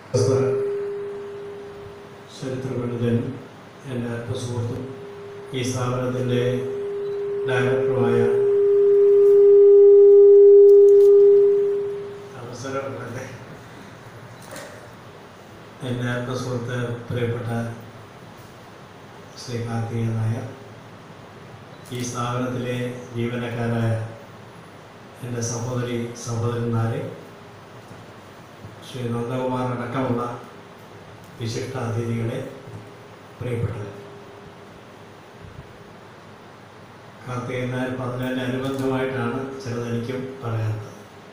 ചരിത്ര പണ്ഡിതനും എൻ്റെ അടുത്ത സുഹൃത്തും ഈ സ്ഥാപനത്തിൻ്റെ ഡയറക്ടറുമായ അവസരമുണ്ടല്ലേ എൻ്റെ അടുത്ത സുഹൃത്ത് പ്രിയപ്പെട്ട ശ്രീ കാർത്തിക നായർ ഈ സ്ഥാപനത്തിലെ ജീവനക്കാരായ എൻ്റെ സഹോദരി സഹോദരന്മാരെ ശ്രീ നന്ദകുമാർ അടക്കമുള്ള വിശിഷ്ട അതിഥികളെ പ്രിയപ്പെട്ടത് കാർത്തികൻ നായർ പറഞ്ഞതിന് അനുബന്ധമായിട്ടാണ് ചിലതെനിക്കും പറയാനുള്ളത്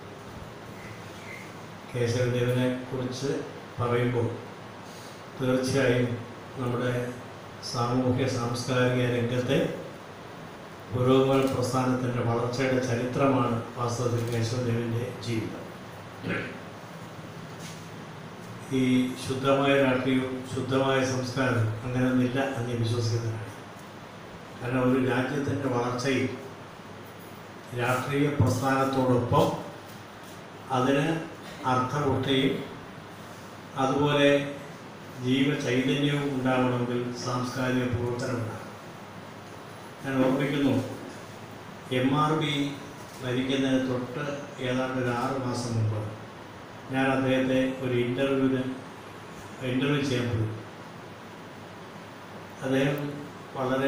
കേശവദേവനെ കുറിച്ച് പറയുമ്പോൾ തീർച്ചയായും നമ്മുടെ സാമൂഹ്യ സാംസ്കാരിക രംഗത്തെ പുരോഗമന പ്രസ്ഥാനത്തിൻ്റെ വളർച്ചയുടെ ചരിത്രമാണ് വാസ്തവത്തിൽ കേശവദേവൻ്റെ ജീവിതം ഈ ശുദ്ധമായ രാഷ്ട്രീയവും ശുദ്ധമായ സംസ്കാരവും അങ്ങനെയൊന്നുമില്ല എന്ന് ഞാൻ വിശ്വസിക്കുന്നതാണ് കാരണം ഒരു രാജ്യത്തിൻ്റെ വളർച്ചയിൽ രാഷ്ട്രീയ പ്രസ്ഥാനത്തോടൊപ്പം അതിന് അർത്ഥപുഷ്ടിയും അതുപോലെ ജീവചൈതന്യവും ഉണ്ടാവണമെങ്കിൽ സാംസ്കാരിക പ്രവർത്തനം ഉണ്ടാകും ഞാൻ ഓർമ്മിക്കുന്നു എം ആർ ബി ഭരിക്കുന്നതിന് തൊട്ട് ഏതാണ്ട് ഒരു ആറ് മാസം മുമ്പ് ഞാൻ അദ്ദേഹത്തെ ഒരു ഇൻ്റർവ്യൂവിന് ഇൻ്റർവ്യൂ ചെയ്യാൻ പോയി അദ്ദേഹം വളരെ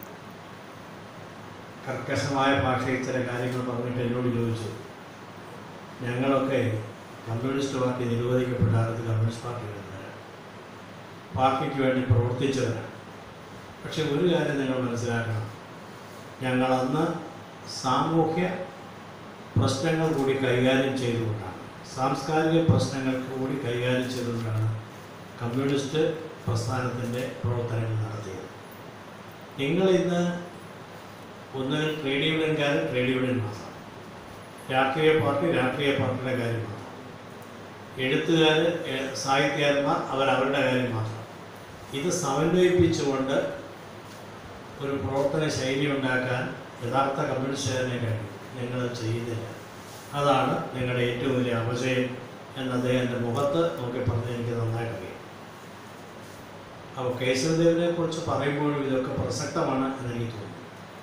കർക്കശമായ ഭാഷയിൽ ചില കാര്യങ്ങൾ പറഞ്ഞിട്ട് എന്നോട് ചോദിച്ചു ഞങ്ങളൊക്കെ കമ്മ്യൂണിസ്റ്റ് പാർട്ടി നിരോധിക്കപ്പെട്ട കാലത്ത് കമ്മ്യൂണിസ്റ്റ് പാർട്ടി വരുന്നവരാണ് പാർട്ടിക്ക് വേണ്ടി പ്രവർത്തിച്ചവരാണ് പക്ഷെ ഒരു കാര്യം നിങ്ങൾ മനസ്സിലാക്കണം ഞങ്ങളന്ന് സാമൂഹ്യ പ്രശ്നങ്ങൾ കൂടി കൈകാര്യം ചെയ്തുകൊണ്ടാണ് സാംസ്കാരിക പ്രശ്നങ്ങൾക്ക് കൂടി കൈകാര്യം ചെയ്തുകൊണ്ടാണ് കമ്മ്യൂണിസ്റ്റ് പ്രസ്ഥാനത്തിൻ്റെ പ്രവർത്തനങ്ങൾ നടത്തിയത് നിങ്ങൾ ഇന്ന് ഒന്ന് ട്രേഡ് യൂണിയൻകാരൻ ട്രേഡ് യൂണിയൻ മാത്രം രാഷ്ട്രീയ പാർട്ടി രാഷ്ട്രീയ പാർട്ടിയുടെ കാര്യം മാത്രം എഴുത്തുകാർ സാഹിത്യകാരന്മാർ അവർ അവരുടെ കാര്യം മാത്രം ഇത് സമന്വയിപ്പിച്ചുകൊണ്ട് ഒരു പ്രവർത്തന ശൈലി ഉണ്ടാക്കാൻ യഥാർത്ഥ കമ്മ്യൂണിസ്റ്റുകാരനെ കഴിയും നിങ്ങൾ ചെയ്യുന്നില്ല അതാണ് നിങ്ങളുടെ ഏറ്റവും വലിയ അപജയം എന്ന് അദ്ദേഹത്തിൻ്റെ മുഖത്ത് നോക്കി പറഞ്ഞ് എനിക്ക് നന്നായിട്ട് അറിയാം അപ്പോൾ കേശവദേവനെ കുറിച്ച് പറയുമ്പോഴും ഇതൊക്കെ പ്രസക്തമാണ് എന്ന് എനിക്ക് തോന്നുന്നു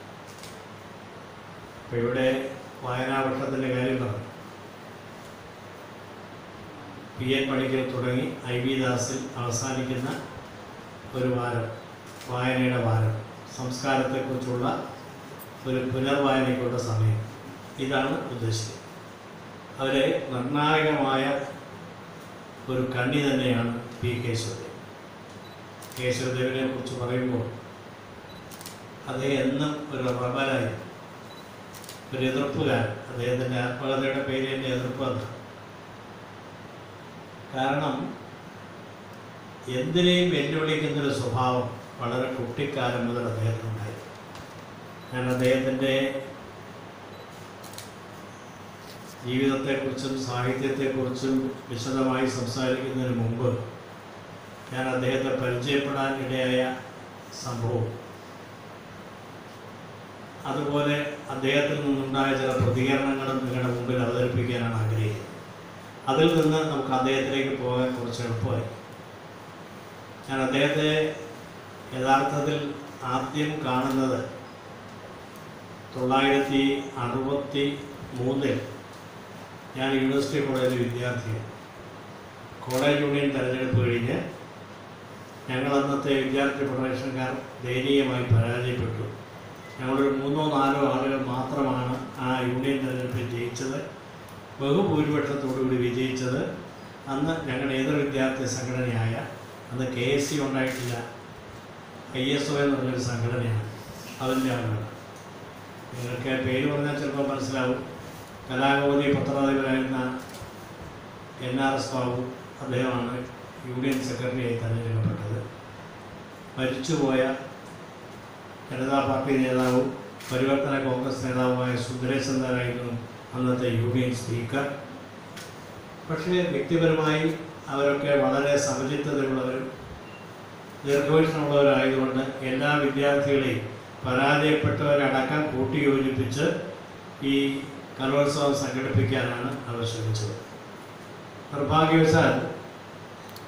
അപ്പോൾ ഇവിടെ വായനാവട്ടത്തിൻ്റെ കാര്യം പറഞ്ഞു പി എൻ പണിക്കൽ തുടങ്ങി ഐ വി ദാസിൽ അവസാനിക്കുന്ന ഒരു വാരം വായനയുടെ വാരം സംസ്കാരത്തെക്കുറിച്ചുള്ള ഒരു പുനർവായനയ്ക്കുള്ള സമയം ഇതാണ് ഉദ്ദേശിച്ചത് അവരെ നിർണായകമായ ഒരു കണ്ണി തന്നെയാണ് പി കേശവദേവ് കേശവദേവിനെ കുറിച്ച് പറയുമ്പോൾ അദ്ദേഹം എന്നും ഒരു റബലായി ഒരു എതിർപ്പുകാരൻ അദ്ദേഹത്തിൻ്റെ ആത്മകഥയുടെ പേര് തന്നെ എതിർപ്പ് എന്നാണ് കാരണം എന്തിനേയും വെല്ലുവിളിക്കുന്നൊരു സ്വഭാവം വളരെ കുട്ടിക്കാലം മുതൽ അദ്ദേഹത്തിനുണ്ടായിരുന്നു ഞാൻ അദ്ദേഹത്തിൻ്റെ ജീവിതത്തെക്കുറിച്ചും സാഹിത്യത്തെക്കുറിച്ചും വിശദമായി സംസാരിക്കുന്നതിന് മുമ്പ് ഞാൻ അദ്ദേഹത്തെ പരിചയപ്പെടാൻ ഇടയായ സംഭവം അതുപോലെ അദ്ദേഹത്തിൽ നിന്നുണ്ടായ ചില പ്രതികരണങ്ങളും നിങ്ങളുടെ മുമ്പിൽ അവതരിപ്പിക്കാനാണ് ആഗ്രഹിക്കുന്നത് അതിൽ നിന്ന് നമുക്ക് അദ്ദേഹത്തിലേക്ക് പോകാൻ കുറച്ച് എളുപ്പമായി ഞാൻ അദ്ദേഹത്തെ യഥാർത്ഥത്തിൽ ആദ്യം കാണുന്നത് തൊള്ളായിരത്തി അറുപത്തി മൂന്നിൽ ഞാൻ യൂണിവേഴ്സിറ്റി കോളേജിൽ വിദ്യാർത്ഥിയാണ് കോളേജ് യൂണിയൻ തെരഞ്ഞെടുപ്പ് കഴിഞ്ഞ് ഞങ്ങൾ അന്നത്തെ വിദ്യാർത്ഥി ഫെഡറേഷൻകാർ ദയനീയമായി പരാജയപ്പെട്ടു ഞങ്ങളൊരു മൂന്നോ നാലോ ആളുകൾ മാത്രമാണ് ആ യൂണിയൻ തെരഞ്ഞെടുപ്പിൽ ജയിച്ചത് ബഹുഭൂരിപക്ഷത്തോടുകൂടി വിജയിച്ചത് അന്ന് ഞങ്ങളുടെ ഏതൊരു വിദ്യാർത്ഥി സംഘടനയായ അന്ന് കെ എസ് സി ഉണ്ടായിട്ടില്ല ഐ എസ് ഒ എന്ന് പറഞ്ഞൊരു സംഘടനയാണ് അതിൻ്റെ ആളുകൾ നിങ്ങൾക്ക് പേര് പറഞ്ഞാൽ ചിലപ്പോൾ മനസ്സിലാവും കലാകൗമുദി പത്രാധിപരായിരുന്ന എൻ ആർ എസ് ബാബു അദ്ദേഹമാണ് യൂണിയൻ സെക്രട്ടറിയായി തെരഞ്ഞെടുക്കപ്പെട്ടത് മരിച്ചുപോയ ജനതാ പാർട്ടി നേതാവും പരിവർത്തന കോൺഗ്രസ് നേതാവുമായ സുന്ദരേശൻ നായരായിരുന്നു അന്നത്തെ യൂണിയൻ സ്പീക്കർ പക്ഷേ വ്യക്തിപരമായി അവരൊക്കെ വളരെ സമചിത്തതയുള്ളവരും ദീർഘവീക്ഷണമുള്ളവരായതുകൊണ്ട് എല്ലാ വിദ്യാർത്ഥികളെയും പരാജയപ്പെട്ടവരടക്കം കൂട്ടിയോജിപ്പിച്ച് ഈ കലോത്സവം സംഘടിപ്പിക്കാനാണ് അവർ ശ്രമിച്ചത് നിർഭാഗ്യവശാൽ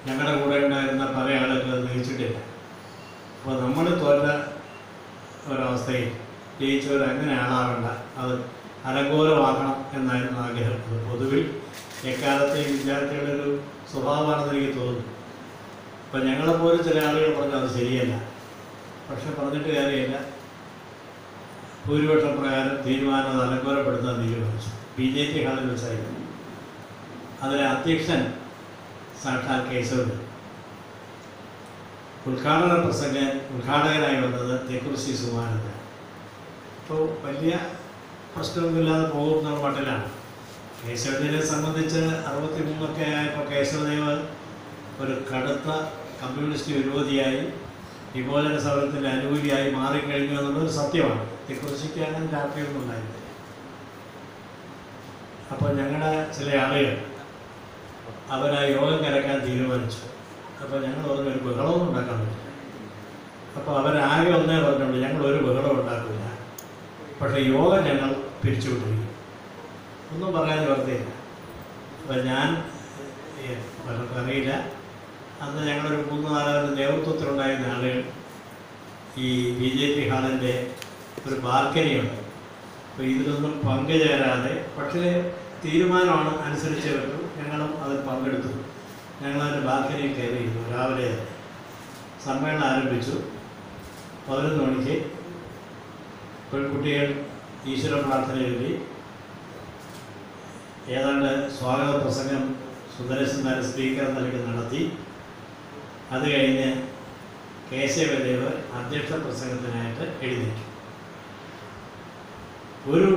ഞങ്ങളുടെ കൂടെ ഉണ്ടായിരുന്ന പല ആളുകൾ അത് ജയിച്ചിട്ടില്ല അപ്പോൾ നമ്മൾ തോറ്റ ഒരവസ്ഥയിൽ ജയിച്ചവർ അങ്ങനെ ആളാവേണ്ട അത് അലങ്കോലമാക്കണം എന്നായിരുന്നു ആഗ്രഹം അത് പൊതുവിൽ എക്കാലത്തെ വിദ്യാർത്ഥികളുടെ ഒരു സ്വഭാവമാണെന്ന് എനിക്ക് തോന്നുന്നു അപ്പം ഞങ്ങളെപ്പോലെ ചില ആളുകൾ പറഞ്ഞു അത് ശരിയല്ല പക്ഷെ പറഞ്ഞിട്ട് കാര്യമില്ല ഭൂരിപക്ഷം പ്രകാരം തീരുമാനം അത് അലങ്കോലപ്പെടുത്താൻ തീരുമാനിച്ചു ബി ജെ പി ഹാളിൽ വെച്ചായിരുന്നു അതിലെ അധ്യക്ഷൻ സാക്ഷാൽ കേശവൻ ഉദ്ഘാടന പ്രസംഗ ഉദ്ഘാടകനായി വന്നത് തെക്കുറിശി സുമാനന്ദ അപ്പോൾ വലിയ പ്രശ്നമൊന്നുമില്ലാതെ പോകുന്ന മട്ടിലാണ് കേശവദേവനെ സംബന്ധിച്ച് അറുപത്തി മൂന്നൊക്കെ ആയപ്പോൾ കേശവദേവ് ഒരു കടുത്ത കമ്മ്യൂണിസ്റ്റ് വിരോധിയായി വിമോചന സമരത്തിൻ്റെ അനുകൂലിയായി മാറിക്കഴിഞ്ഞു എന്നുള്ളത് സത്യമാണ് തെക്കുറിശിക്ക് അങ്ങനെ രാഷ്ട്രീയമൊന്നും ഉണ്ടായിരുന്നില്ല അപ്പോൾ ഞങ്ങളുടെ ചില ആളുകൾ അവരാ യോഗം കലക്കാൻ തീരുമാനിച്ചു അപ്പോൾ ഞങ്ങൾ പറഞ്ഞു ഒരു ബഹളമൊന്നും ഉണ്ടാക്കാൻ പറ്റില്ല അപ്പോൾ അവരാകെ ഒന്നേ പറഞ്ഞുള്ളൂ ഞങ്ങൾ ഒരു ബഹളം ഉണ്ടാക്കില്ല പക്ഷേ യോഗം ഞങ്ങൾ പിരിച്ചുവിട്ടിരിക്കും ഒന്നും പറയാൻ വെറുതെയില്ല അപ്പം ഞാൻ ഏ, പലർക്കും അറിയില്ല അന്ന് ഞങ്ങളൊരു മൂന്ന് നാലാറ് നേതൃത്വത്തിലുണ്ടായിരുന്ന ആളുകൾ ഈ ബി ജെ പി ഹാളിൻ്റെ ഒരു ബാൽക്കണിയുണ്ട് അപ്പോൾ ഇതിലൊന്നും പങ്കുചേരാതെ പക്ഷേ തീരുമാനമാണ് അനുസരിച്ച് പറ്റൂ ഞങ്ങളും അതിൽ പങ്കെടുത്തു ഞങ്ങളതിൻ്റെ ബാൽക്കണിയിൽ കയറിയിരുന്നു രാവിലെ തന്നെ. സമ്മേളനം ആരംഭിച്ചു പതിനൊന്ന് മണിക്ക് പെൺകുട്ടികൾ ഈശ്വര പ്രാർത്ഥന എഴുതി ഏതാണ്ട് സ്വാഗത പ്രസംഗം സുന്ദരേശൻ നായർ സ്പീക്കർ എന്ന നിലയ്ക്ക് നടത്തി അത് കഴിഞ്ഞ് കേശവദേവ് അധ്യക്ഷ പ്രസംഗത്തിനായിട്ട് എഴുന്നേറ്റു ഒരു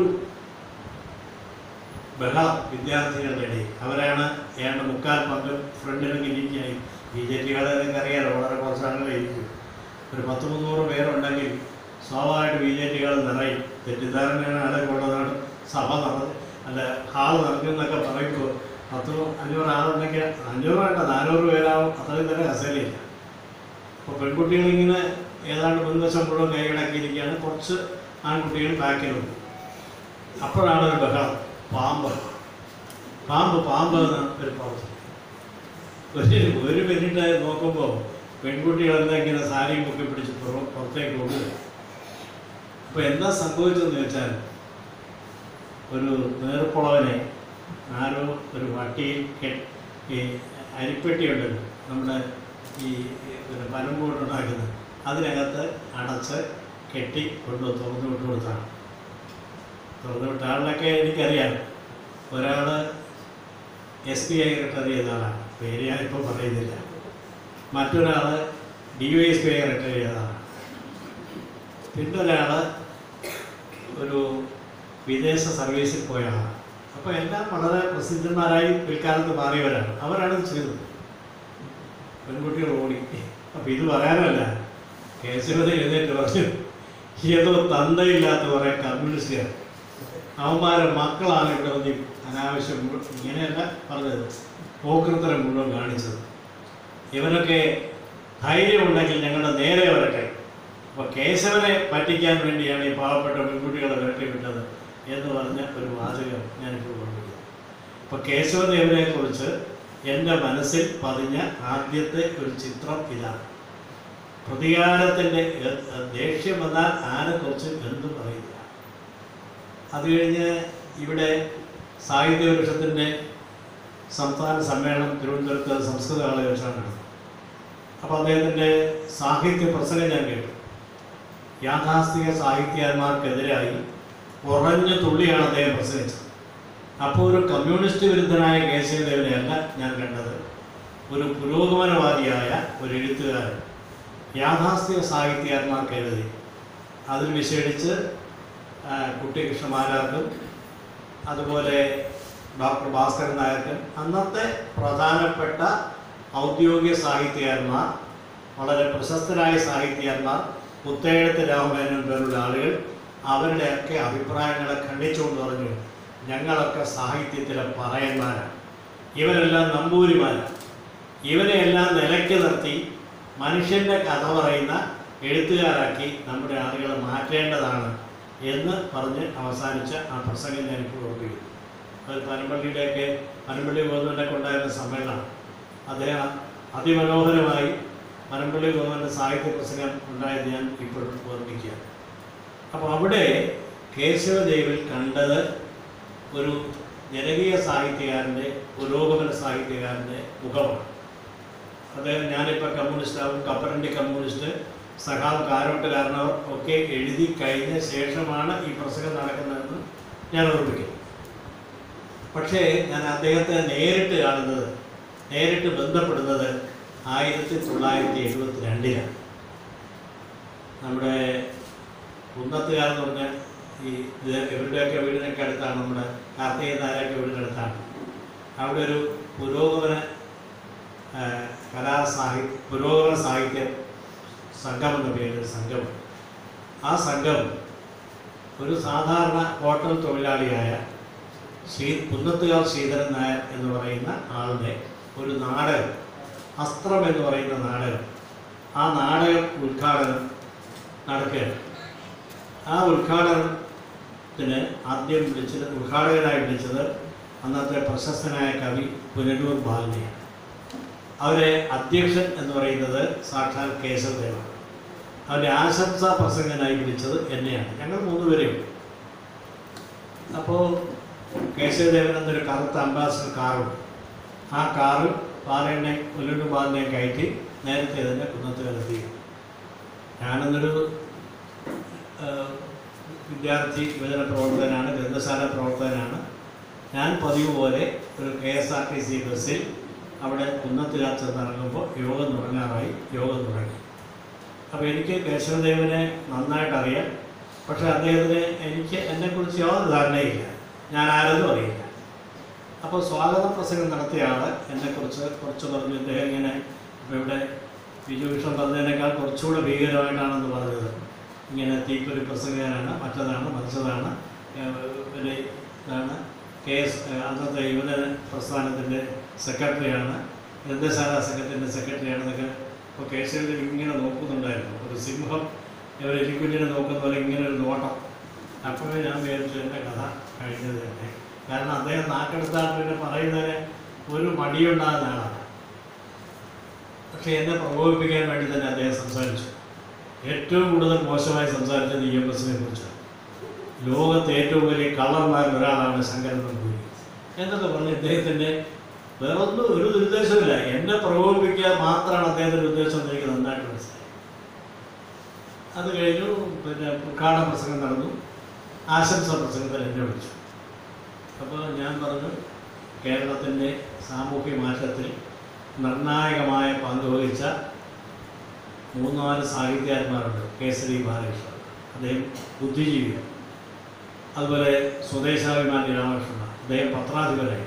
ബഹളം വിദ്യാർത്ഥികളുടെ ഇടയിൽ അവരാണ് ഏതാണ്ട് മുക്കാൽ പങ്ക് ഫ്രണ്ടിലും ഇരിക്കുകയായി ബി ജെ പികളെ നിങ്ങൾക്ക് അറിയാലോ വളരെ കുറച്ച് ആളുകളെ ഇരിക്കും ഒരു പത്ത് മുന്നൂറ് പേരുണ്ടെങ്കിൽ സ്വാഭാവികമായിട്ട് ബി ജെ പികൾ നിറയും തെറ്റിദ്ധാരണയാണ് ആളൊക്കെ ഉള്ളതാണ് സഭ നടന്ന് അല്ല ഹാൾ നടക്കുന്നൊക്കെ പറയുമ്പോൾ പത്ത് അഞ്ഞൂറ് ആളുണ്ടെങ്കിൽ അഞ്ഞൂറ് വേണ്ട നാനൂറ് പേരാവും അത്രയും തന്നെ കസേലയില്ല അപ്പോൾ പെൺകുട്ടികളിങ്ങനെ ഏതാണ്ട് മുൻവശം മുഴുവൻ കൈകടക്കിയിരിക്കുകയാണ് കുറച്ച് ആൺകുട്ടികൾ ബാക്കിലുണ്ട് അപ്പോഴാണ് ഒരു ബഹളം പാമ്പ് പാമ്പ് പാമ്പ് എന്ന് ഒരു പ്രവർത്തി ഒരു ഒരു മിനിറ്റ് നോക്കുമ്പോൾ പെൺകുട്ടികളെല്ലാം ഇങ്ങനെ സാരിയും പൊക്കി പിടിച്ച് പുറ- പുറത്തേക്ക് കൊണ്ടുവരും അപ്പോൾ എന്താ സംഭവിച്ചതെന്ന് വെച്ചാൽ ഒരു നേർപ്പുളവനെ ആരോ ഒരു വട്ടിയിൽ കെ- ഈ അരിപ്പെട്ടി ഉണ്ടല്ലോ നമ്മുടെ ഈ പിന്നെ പനമ്പൂട്ടുണ്ടാക്കുന്നത് അതിനകത്ത് അടച്ച് കെട്ടി കൊണ്ട് തുറന്നു വിട്ട് കൊടുത്താണ് തുറന്നു വിട്ട ആളിനൊക്കെ എനിക്കറിയാം ഒരാൾ എസ് പി ഐ റിട്ടയർ ചെയ്ത ആളാണ് പേര് ഞാനിപ്പോൾ പറയുന്നില്ല മറ്റൊരാൾ ഡി വൈ എസ് പി ഐ റിട്ടയർ ചെയ്തതാണ് പിന്നെ ഒരാൾ ഒരു വിദേശ സർവീസിൽ പോയ ആളാണ് അപ്പോൾ എല്ലാം വളരെ പ്രസിദ്ധന്മാരായി പിൽക്കാലത്ത് മാറിയവരാണ് അവരാണ് ഇത് ചെയ്തത് പെൺകുട്ടികൾ ഓടി അപ്പോൾ ഇത് പറയാനല്ല കേശവത എഴുന്നേറ്റ് പറഞ്ഞു ഏതോ തന്തയില്ലാത്ത കുറേ കമ്മ്യൂണിസ്റ്റുകാർ അവന്മാരെ മക്കളാണ് ഇവിടെ വന്ന് ഈ അനാവശ്യം മുഴു- ഇങ്ങനെയല്ല പറഞ്ഞത് പോക്കൃത്തരം മുഴുവൻ കാണിച്ചത് ഇവനൊക്കെ ധൈര്യമുണ്ടെങ്കിൽ ഞങ്ങളുടെ നേരെ വരട്ടെ അപ്പോൾ കേശവനെ പറ്റിക്കാൻ വേണ്ടിയാണ് ഈ പാവപ്പെട്ട പെൺകുട്ടികളെ വിരട്ടി വിട്ടത് എന്ന് പറഞ്ഞ ഒരു വാചകം ഞാനിപ്പോൾ ഓർമ്മിക്കുന്നു അപ്പോൾ കേശവദേവനെ കുറിച്ച് എൻ്റെ മനസ്സിൽ പതിഞ്ഞ ആദ്യത്തെ ഒരു ചിത്രം ഇതാണ് പ്രതികാരത്തിൻ്റെ എ- ദേഷ്യം വന്നാൽ ആരെക്കുറിച്ച് എന്തും അറിയില്ല അത് കഴിഞ്ഞ് ഇവിടെ സാഹിത്യവൃക്ഷത്തിൻ്റെ സംസ്ഥാന സമ്മേളനം തിരുവനന്തപുരത്ത് സംസ്കൃത കള വെച്ചാണ് നടന്നത് അപ്പോൾ അദ്ദേഹത്തിൻ്റെ സാഹിത്യ പ്രസംഗം ഞാൻ കേട്ടു യാഥാസ്ഥിക സാഹിത്യകാരന്മാർക്കെതിരായി ഉറഞ്ഞ തുള്ളിയാണ് അദ്ദേഹം പ്രസംഗിച്ചത് അപ്പോൾ ഒരു കമ്മ്യൂണിസ്റ്റ് വിരുദ്ധനായ കേശവദേവനെയല്ല ഞാൻ കണ്ടത് ഒരു പുരോഗമനവാദിയായ ഒരു എഴുത്തുകാരൻ യാഥാസ്ഥിക സാഹിത്യകാരന്മാർക്ക് എഴുതി അതിൽ വിശേഷിച്ച് ആ, കുട്ടികൃഷ്ണമാരാർക്കും അതുപോലെ ഡോക്ടർ ഭാസ്കരൻ നായർക്കും അന്നത്തെ പ്രധാനപ്പെട്ട ഔദ്യോഗിക സാഹിത്യകാരന്മാർ വളരെ പ്രശസ്തരായ സാഹിത്യകാരന്മാർ പുത്തേഴത്ത് രാമമേനോൻ പോലുള്ള ആളുകൾ അവരുടെയൊക്കെ അഭിപ്രായങ്ങളെ ഖണ്ഡിച്ചുകൊണ്ട് പറഞ്ഞു ഞങ്ങളൊക്കെ സാഹിത്യത്തിലെ പറയന്മാരാണ് ഇവരെല്ലാം നമ്പൂരിമാരാണ് ഇവരെയെല്ലാം നിലയ്ക്ക് നിർത്തി മനുഷ്യൻ്റെ കഥ പറയുന്ന എഴുത്തുകാരാക്കി നമ്മുടെ ആളുകളെ മാറ്റേണ്ടതാണ് എന്ന് പറഞ്ഞ് അവസാനിച്ച ആ പ്രസംഗം ഞാനിപ്പോൾ ഓർമ്മിക്കുന്നു അത് പനമ്പള്ളിയുടെയൊക്കെ പനമ്പള്ളി ഗോവിന്ദൻ്റെ ഉണ്ടായിരുന്ന സമ്മേളനം അദ്ദേഹം അതിമനോഹരമായി മലമ്പള്ളി ഗോവന്റെ സാഹിത്യ പ്രസംഗം ഉണ്ടായത് ഞാൻ ഇപ്പോഴും ഓർമ്മിക്കുകയാണ് അപ്പോൾ അവിടെ കേശവദേവിൽ കണ്ടത് ഒരു ജനകീയ സാഹിത്യകാരൻ്റെ പുരോഗമന സാഹിത്യകാരൻ്റെ മുഖമാണ് അദ്ദേഹം ഞാനിപ്പോൾ കമ്മ്യൂണിസ്റ്റാവും കപ്പലണ്ടി കമ്മ്യൂണിസ്റ്റ് സഖാവ് കാരോട്ടുകാരനവർ ഒക്കെ എഴുതി കഴിഞ്ഞ ശേഷമാണ് ഈ പ്രസംഗം നടക്കുന്നതെന്ന് ഞാൻ ഓർമ്മിക്കുന്നു പക്ഷേ ഞാൻ അദ്ദേഹത്തെ നേരിട്ട് കാണുന്നത് നേരിട്ട് ബന്ധപ്പെടുന്നത് ആയിരത്തി തൊള്ളായിരത്തി എഴുപത്തി രണ്ടിലാണ് നമ്മുടെ കുന്നത്തുകാർ എന്ന് പറഞ്ഞ ഈ ഇത് ഇവരുടെയൊക്കെ വീടിനൊക്കെ അടുത്താണ് നമ്മുടെ കാർത്തിക നായരൊക്കെ വീടിനടുത്താണ് അവിടെ ഒരു പുരോഗമന ആ, കലാ സാഹിത്യ പുരോഗമന സാഹിത്യ സംഘം എന്ന പേരിൽ സംഘം ആ സംഘം ഒരു സാധാരണ ഹോട്ടൽ തൊഴിലാളിയായ ശ്രീ കുന്നത്തുകാർ ശ്രീധരൻ നായർ എന്ന് പറയുന്ന ആളുടെ ഒരു നാടകം അസ്ത്രം എന്ന് പറയുന്ന നാടകം ആ നാടകം ഉദ്ഘാടനം നടക്കുകയാണ് ആ ഉദ്ഘാടനത്തിന് ആദ്യം വിളിച്ചത് ഉദ്ഘാടകനായി വിളിച്ചത് അന്നത്തെ പ്രശസ്തനായ കവി പുനലൂർ ബാലനെയാണ് അവരെ അധ്യക്ഷൻ എന്ന് പറയുന്നത് സാക്ഷാൽ കേശവദേവാണ് അവരുടെ ആശംസാ പ്രസംഗനായി വിളിച്ചത് എന്നെയാണ് ഞങ്ങൾ മൂന്നുപേരെയും അപ്പോൾ കേശവദേവൻ എന്നൊരു കറുത്ത അംബാസഡർ കാറുണ്ട് ആ കാറ് പാലണ്ണെ പുല്ലൂർ ബാലിനെ കയറ്റി നേരത്തെ തന്നെ കുന്നത്തുകാരെത്തി ഞാനെന്നൊരു ആ, വിദ്യാർത്ഥി യുവജന പ്രവർത്തകനാണ് ഗ്രന്ഥശാല പ്രവർത്തകനാണ് ഞാൻ പതിവ് പോലെ ഒരു K S R T C ബസ്സിൽ അവിടെ കുന്നത്തുകാർ ചെന്നിറങ്ങുമ്പോൾ യോഗം തുടങ്ങാറായി യോഗം തുടങ്ങി അപ്പോൾ എനിക്ക് കേശവദേവനെ നന്നായിട്ട് അറിയാം പക്ഷേ അദ്ദേഹത്തിന് എനിക്ക് എന്നെക്കുറിച്ച് യാതൊരു ധാരണയില്ല ഞാൻ ആരെന്നും അറിയില്ല അപ്പോൾ സ്വാഗത പ്രസംഗം നടത്തിയ ആൾ എന്നെക്കുറിച്ച് കുറച്ച് പറഞ്ഞു ഇദ്ദേഹം ഇങ്ങനെ ഇപ്പോൾ ഇവിടെ ബിജു വിഷം പറഞ്ഞതിനേക്കാൾ കുറച്ചുകൂടെ ഭീകരമായിട്ടാണെന്ന് പറഞ്ഞത് ഇങ്ങനെ തീപ്പൊരി പ്രസംഗകനാണ് മറ്റതാണ് മറിച്ചതാണ് ഏഹ് പിന്നെ ഇതാണ് കെ എസ് ഏഹ് അന്നത്തെ യുവജന പ്രസ്ഥാനത്തിൻ്റെ സെക്രട്ടറിയാണ് ഗ്രന്ഥശാല സെക്രട്ടറിൻ്റെ സെക്രട്ടറിയാണ് എന്നൊക്കെ ഇപ്പോൾ കേശവത്തിൽ ഇങ്ങനെ നോക്കുന്നുണ്ടായിരുന്നു ഒരു സിംഹം ഇവർ എലിക്കുഞ്ഞിനെ നോക്കുന്ന പോലെ ഇങ്ങനെ ഒരു നോട്ടം അപ്പോഴേ ഞാൻ വിചാരിച്ചു എൻ്റെ കഥ കഴിഞ്ഞത് തന്നെ കാരണം അദ്ദേഹം നാക്കെടുത്താൽ പിന്നെ പറയുന്നതിന് ഒരു മടിയുണ്ടാകുന്ന ആളാണ് പക്ഷേ എന്നെ പ്രകോപിപ്പിക്കാൻ വേണ്ടി തന്നെ അദ്ദേഹം സംസാരിച്ചു ഏറ്റവും കൂടുതൽ മോശമായി സംസാരിച്ചത് ഇ എം എസിനെ കുറിച്ചാണ് ലോകത്തെ ഏറ്റവും വലിയ കള്ളന്മാരിൽ ഒരാളാണ് ശങ്കരൻ നമ്പൂരി എന്നൊക്കെ പറഞ്ഞ് ഇദ്ദേഹത്തിൻ്റെ വേറൊന്നും ഒരു ഉദ്ദേശമില്ല എന്നെ പ്രകോപിപ്പിക്കാൻ മാത്രമാണ് അദ്ദേഹത്തിൻ്റെ ഉദ്ദേശം എന്ന് എനിക്ക് നന്നായിട്ട് മനസ്സിലായി അത് കഴിഞ്ഞു പിന്നെ ഉദ്ഘാടന പ്രസംഗം നടന്നു ആശംസ പ്രസംഗത്തിൽ എന്നെ വിളിച്ചു അപ്പോൾ ഞാൻ പറഞ്ഞു കേരളത്തിൻ്റെ സാമൂഹ്യ മാറ്റത്തിൽ നിർണായകമായ പങ്ക് വഹിച്ച മൂന്നാല് സാഹിത്യകാരന്മാരുണ്ട് കേസരി ബാലകൃഷ്ണൻ അദ്ദേഹം ബുദ്ധിജീവിയാണ് അതുപോലെ സ്വദേശാഭിമാനി രാമകൃഷ്ണൻ അദ്ദേഹം പത്രാധിപരായി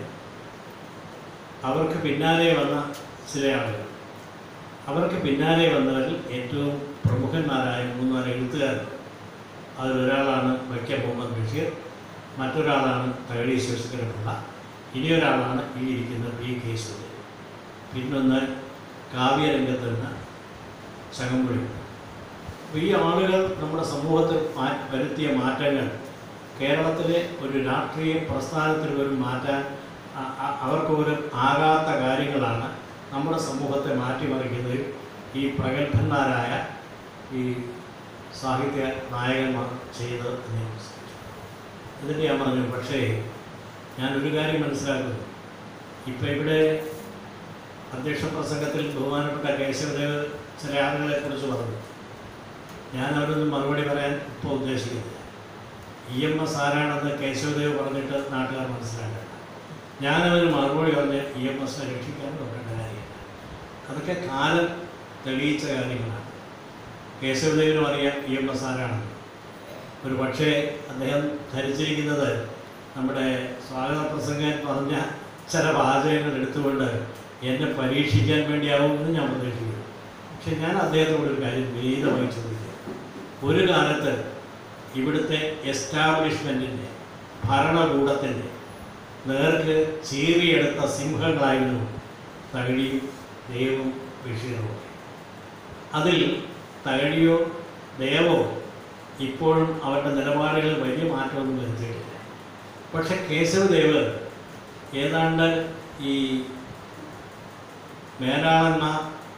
അവർക്ക് പിന്നാലെ വന്ന ചില ആളുകൾ അവർക്ക് പിന്നാലെ വന്നവരിൽ ഏറ്റവും പ്രമുഖന്മാരായ മൂന്നാല് എഴുത്തുകാരുണ്ട് അതിലൊരാളാണ് വൈക്കം മുഹമ്മദ് ബഷീർ മറ്റൊരാളാണ് തകഴി ശിവശങ്കരപിള്ള ഇനിയൊരാളാണ് ഈ ഇരിക്കുന്ന പി കേശവദേവ് പിന്നൊന്ന് കാവ്യരംഗത്ത് നിന്ന് ചങ്ങമ്പുഴി അപ്പോൾ ഈ ആളുകൾ നമ്മുടെ സമൂഹത്തിൽ മാ വരുത്തിയ മാറ്റങ്ങൾ കേരളത്തിലെ ഒരു രാഷ്ട്രീയ പ്രസ്ഥാനത്തിൽ പോലും മാറ്റാൻ അ- അ- അവർക്ക് പോലും ആകാത്ത കാര്യങ്ങളാണ് നമ്മുടെ സമൂഹത്തെ മാറ്റിമറിക്കുന്നതിൽ ഈ പ്രഗത്ഭന്മാരായ ഈ സാഹിത്യ നായകന്മാർ ചെയ്തത് എന്ന് ഞാൻ മനസ്സിലാക്കി എന്നിട്ട് ഞാൻ പറഞ്ഞു പക്ഷേ ഞാൻ ഒരു കാര്യം മനസ്സിലാക്കുന്നു ഇപ്പം ഇവിടെ അധ്യക്ഷ പ്രസംഗത്തിൽ ബഹുമാനപ്പെട്ട കേശവദേവ് ചില ആളുകളെ കുറിച്ച് പറഞ്ഞു ഞാൻ അവരൊന്നും മറുപടി പറയാൻ ഇപ്പോൾ ഉദ്ദേശിക്കുന്നില്ല ഇ എം എസ് ആരാണെന്ന് കേശവദേവ് പറഞ്ഞിട്ട് നാട്ടുകാർ മനസ്സിലാക്കണം ഞാനവന് മറുപടി പറഞ്ഞ് ഇ എം എസിനെ രക്ഷിക്കാൻ നോക്കേണ്ട കാര്യമില്ല അതൊക്കെ കാലം തെളിയിച്ച കാര്യങ്ങളാണ് കേശവദേവിനും അറിയാം ഇ എം എസ് ആരാണെന്ന് ഒരു പക്ഷേ അദ്ദേഹം ധരിച്ചിരിക്കുന്നത് നമ്മുടെ സ്വാഗത പ്രസംഗൻ പറഞ്ഞ ചില വാചകങ്ങൾ എടുത്തുകൊണ്ട് എന്നെ പരീക്ഷിക്കാൻ വേണ്ടിയാവുമെന്ന് ഞാൻ പ്രതീക്ഷിക്കുന്നു പക്ഷെ ഞാൻ അദ്ദേഹത്തോട് ഒരു കാര്യം വിനീതമായി ചോദിക്കുക ഒരു കാലത്ത് ഇവിടുത്തെ എസ്റ്റാബ്ലിഷ്മെൻറ്റിൻ്റെ ഭരണകൂടത്തിൻ്റെ നേർക്ക് ചീറിയെടുത്ത സിംഹങ്ങളായിരുന്നു തകഴിയും ദേവും ബഷീറും അതിൽ തകഴിയോ ദേവോ ഇപ്പോഴും അവരുടെ നിലപാടുകളിൽ വലിയ മാറ്റമൊന്നും വരുത്തിയിട്ടില്ല പക്ഷെ കേശവദേവ് ഏതാണ്ട് ഈ മേലാളന്മാർ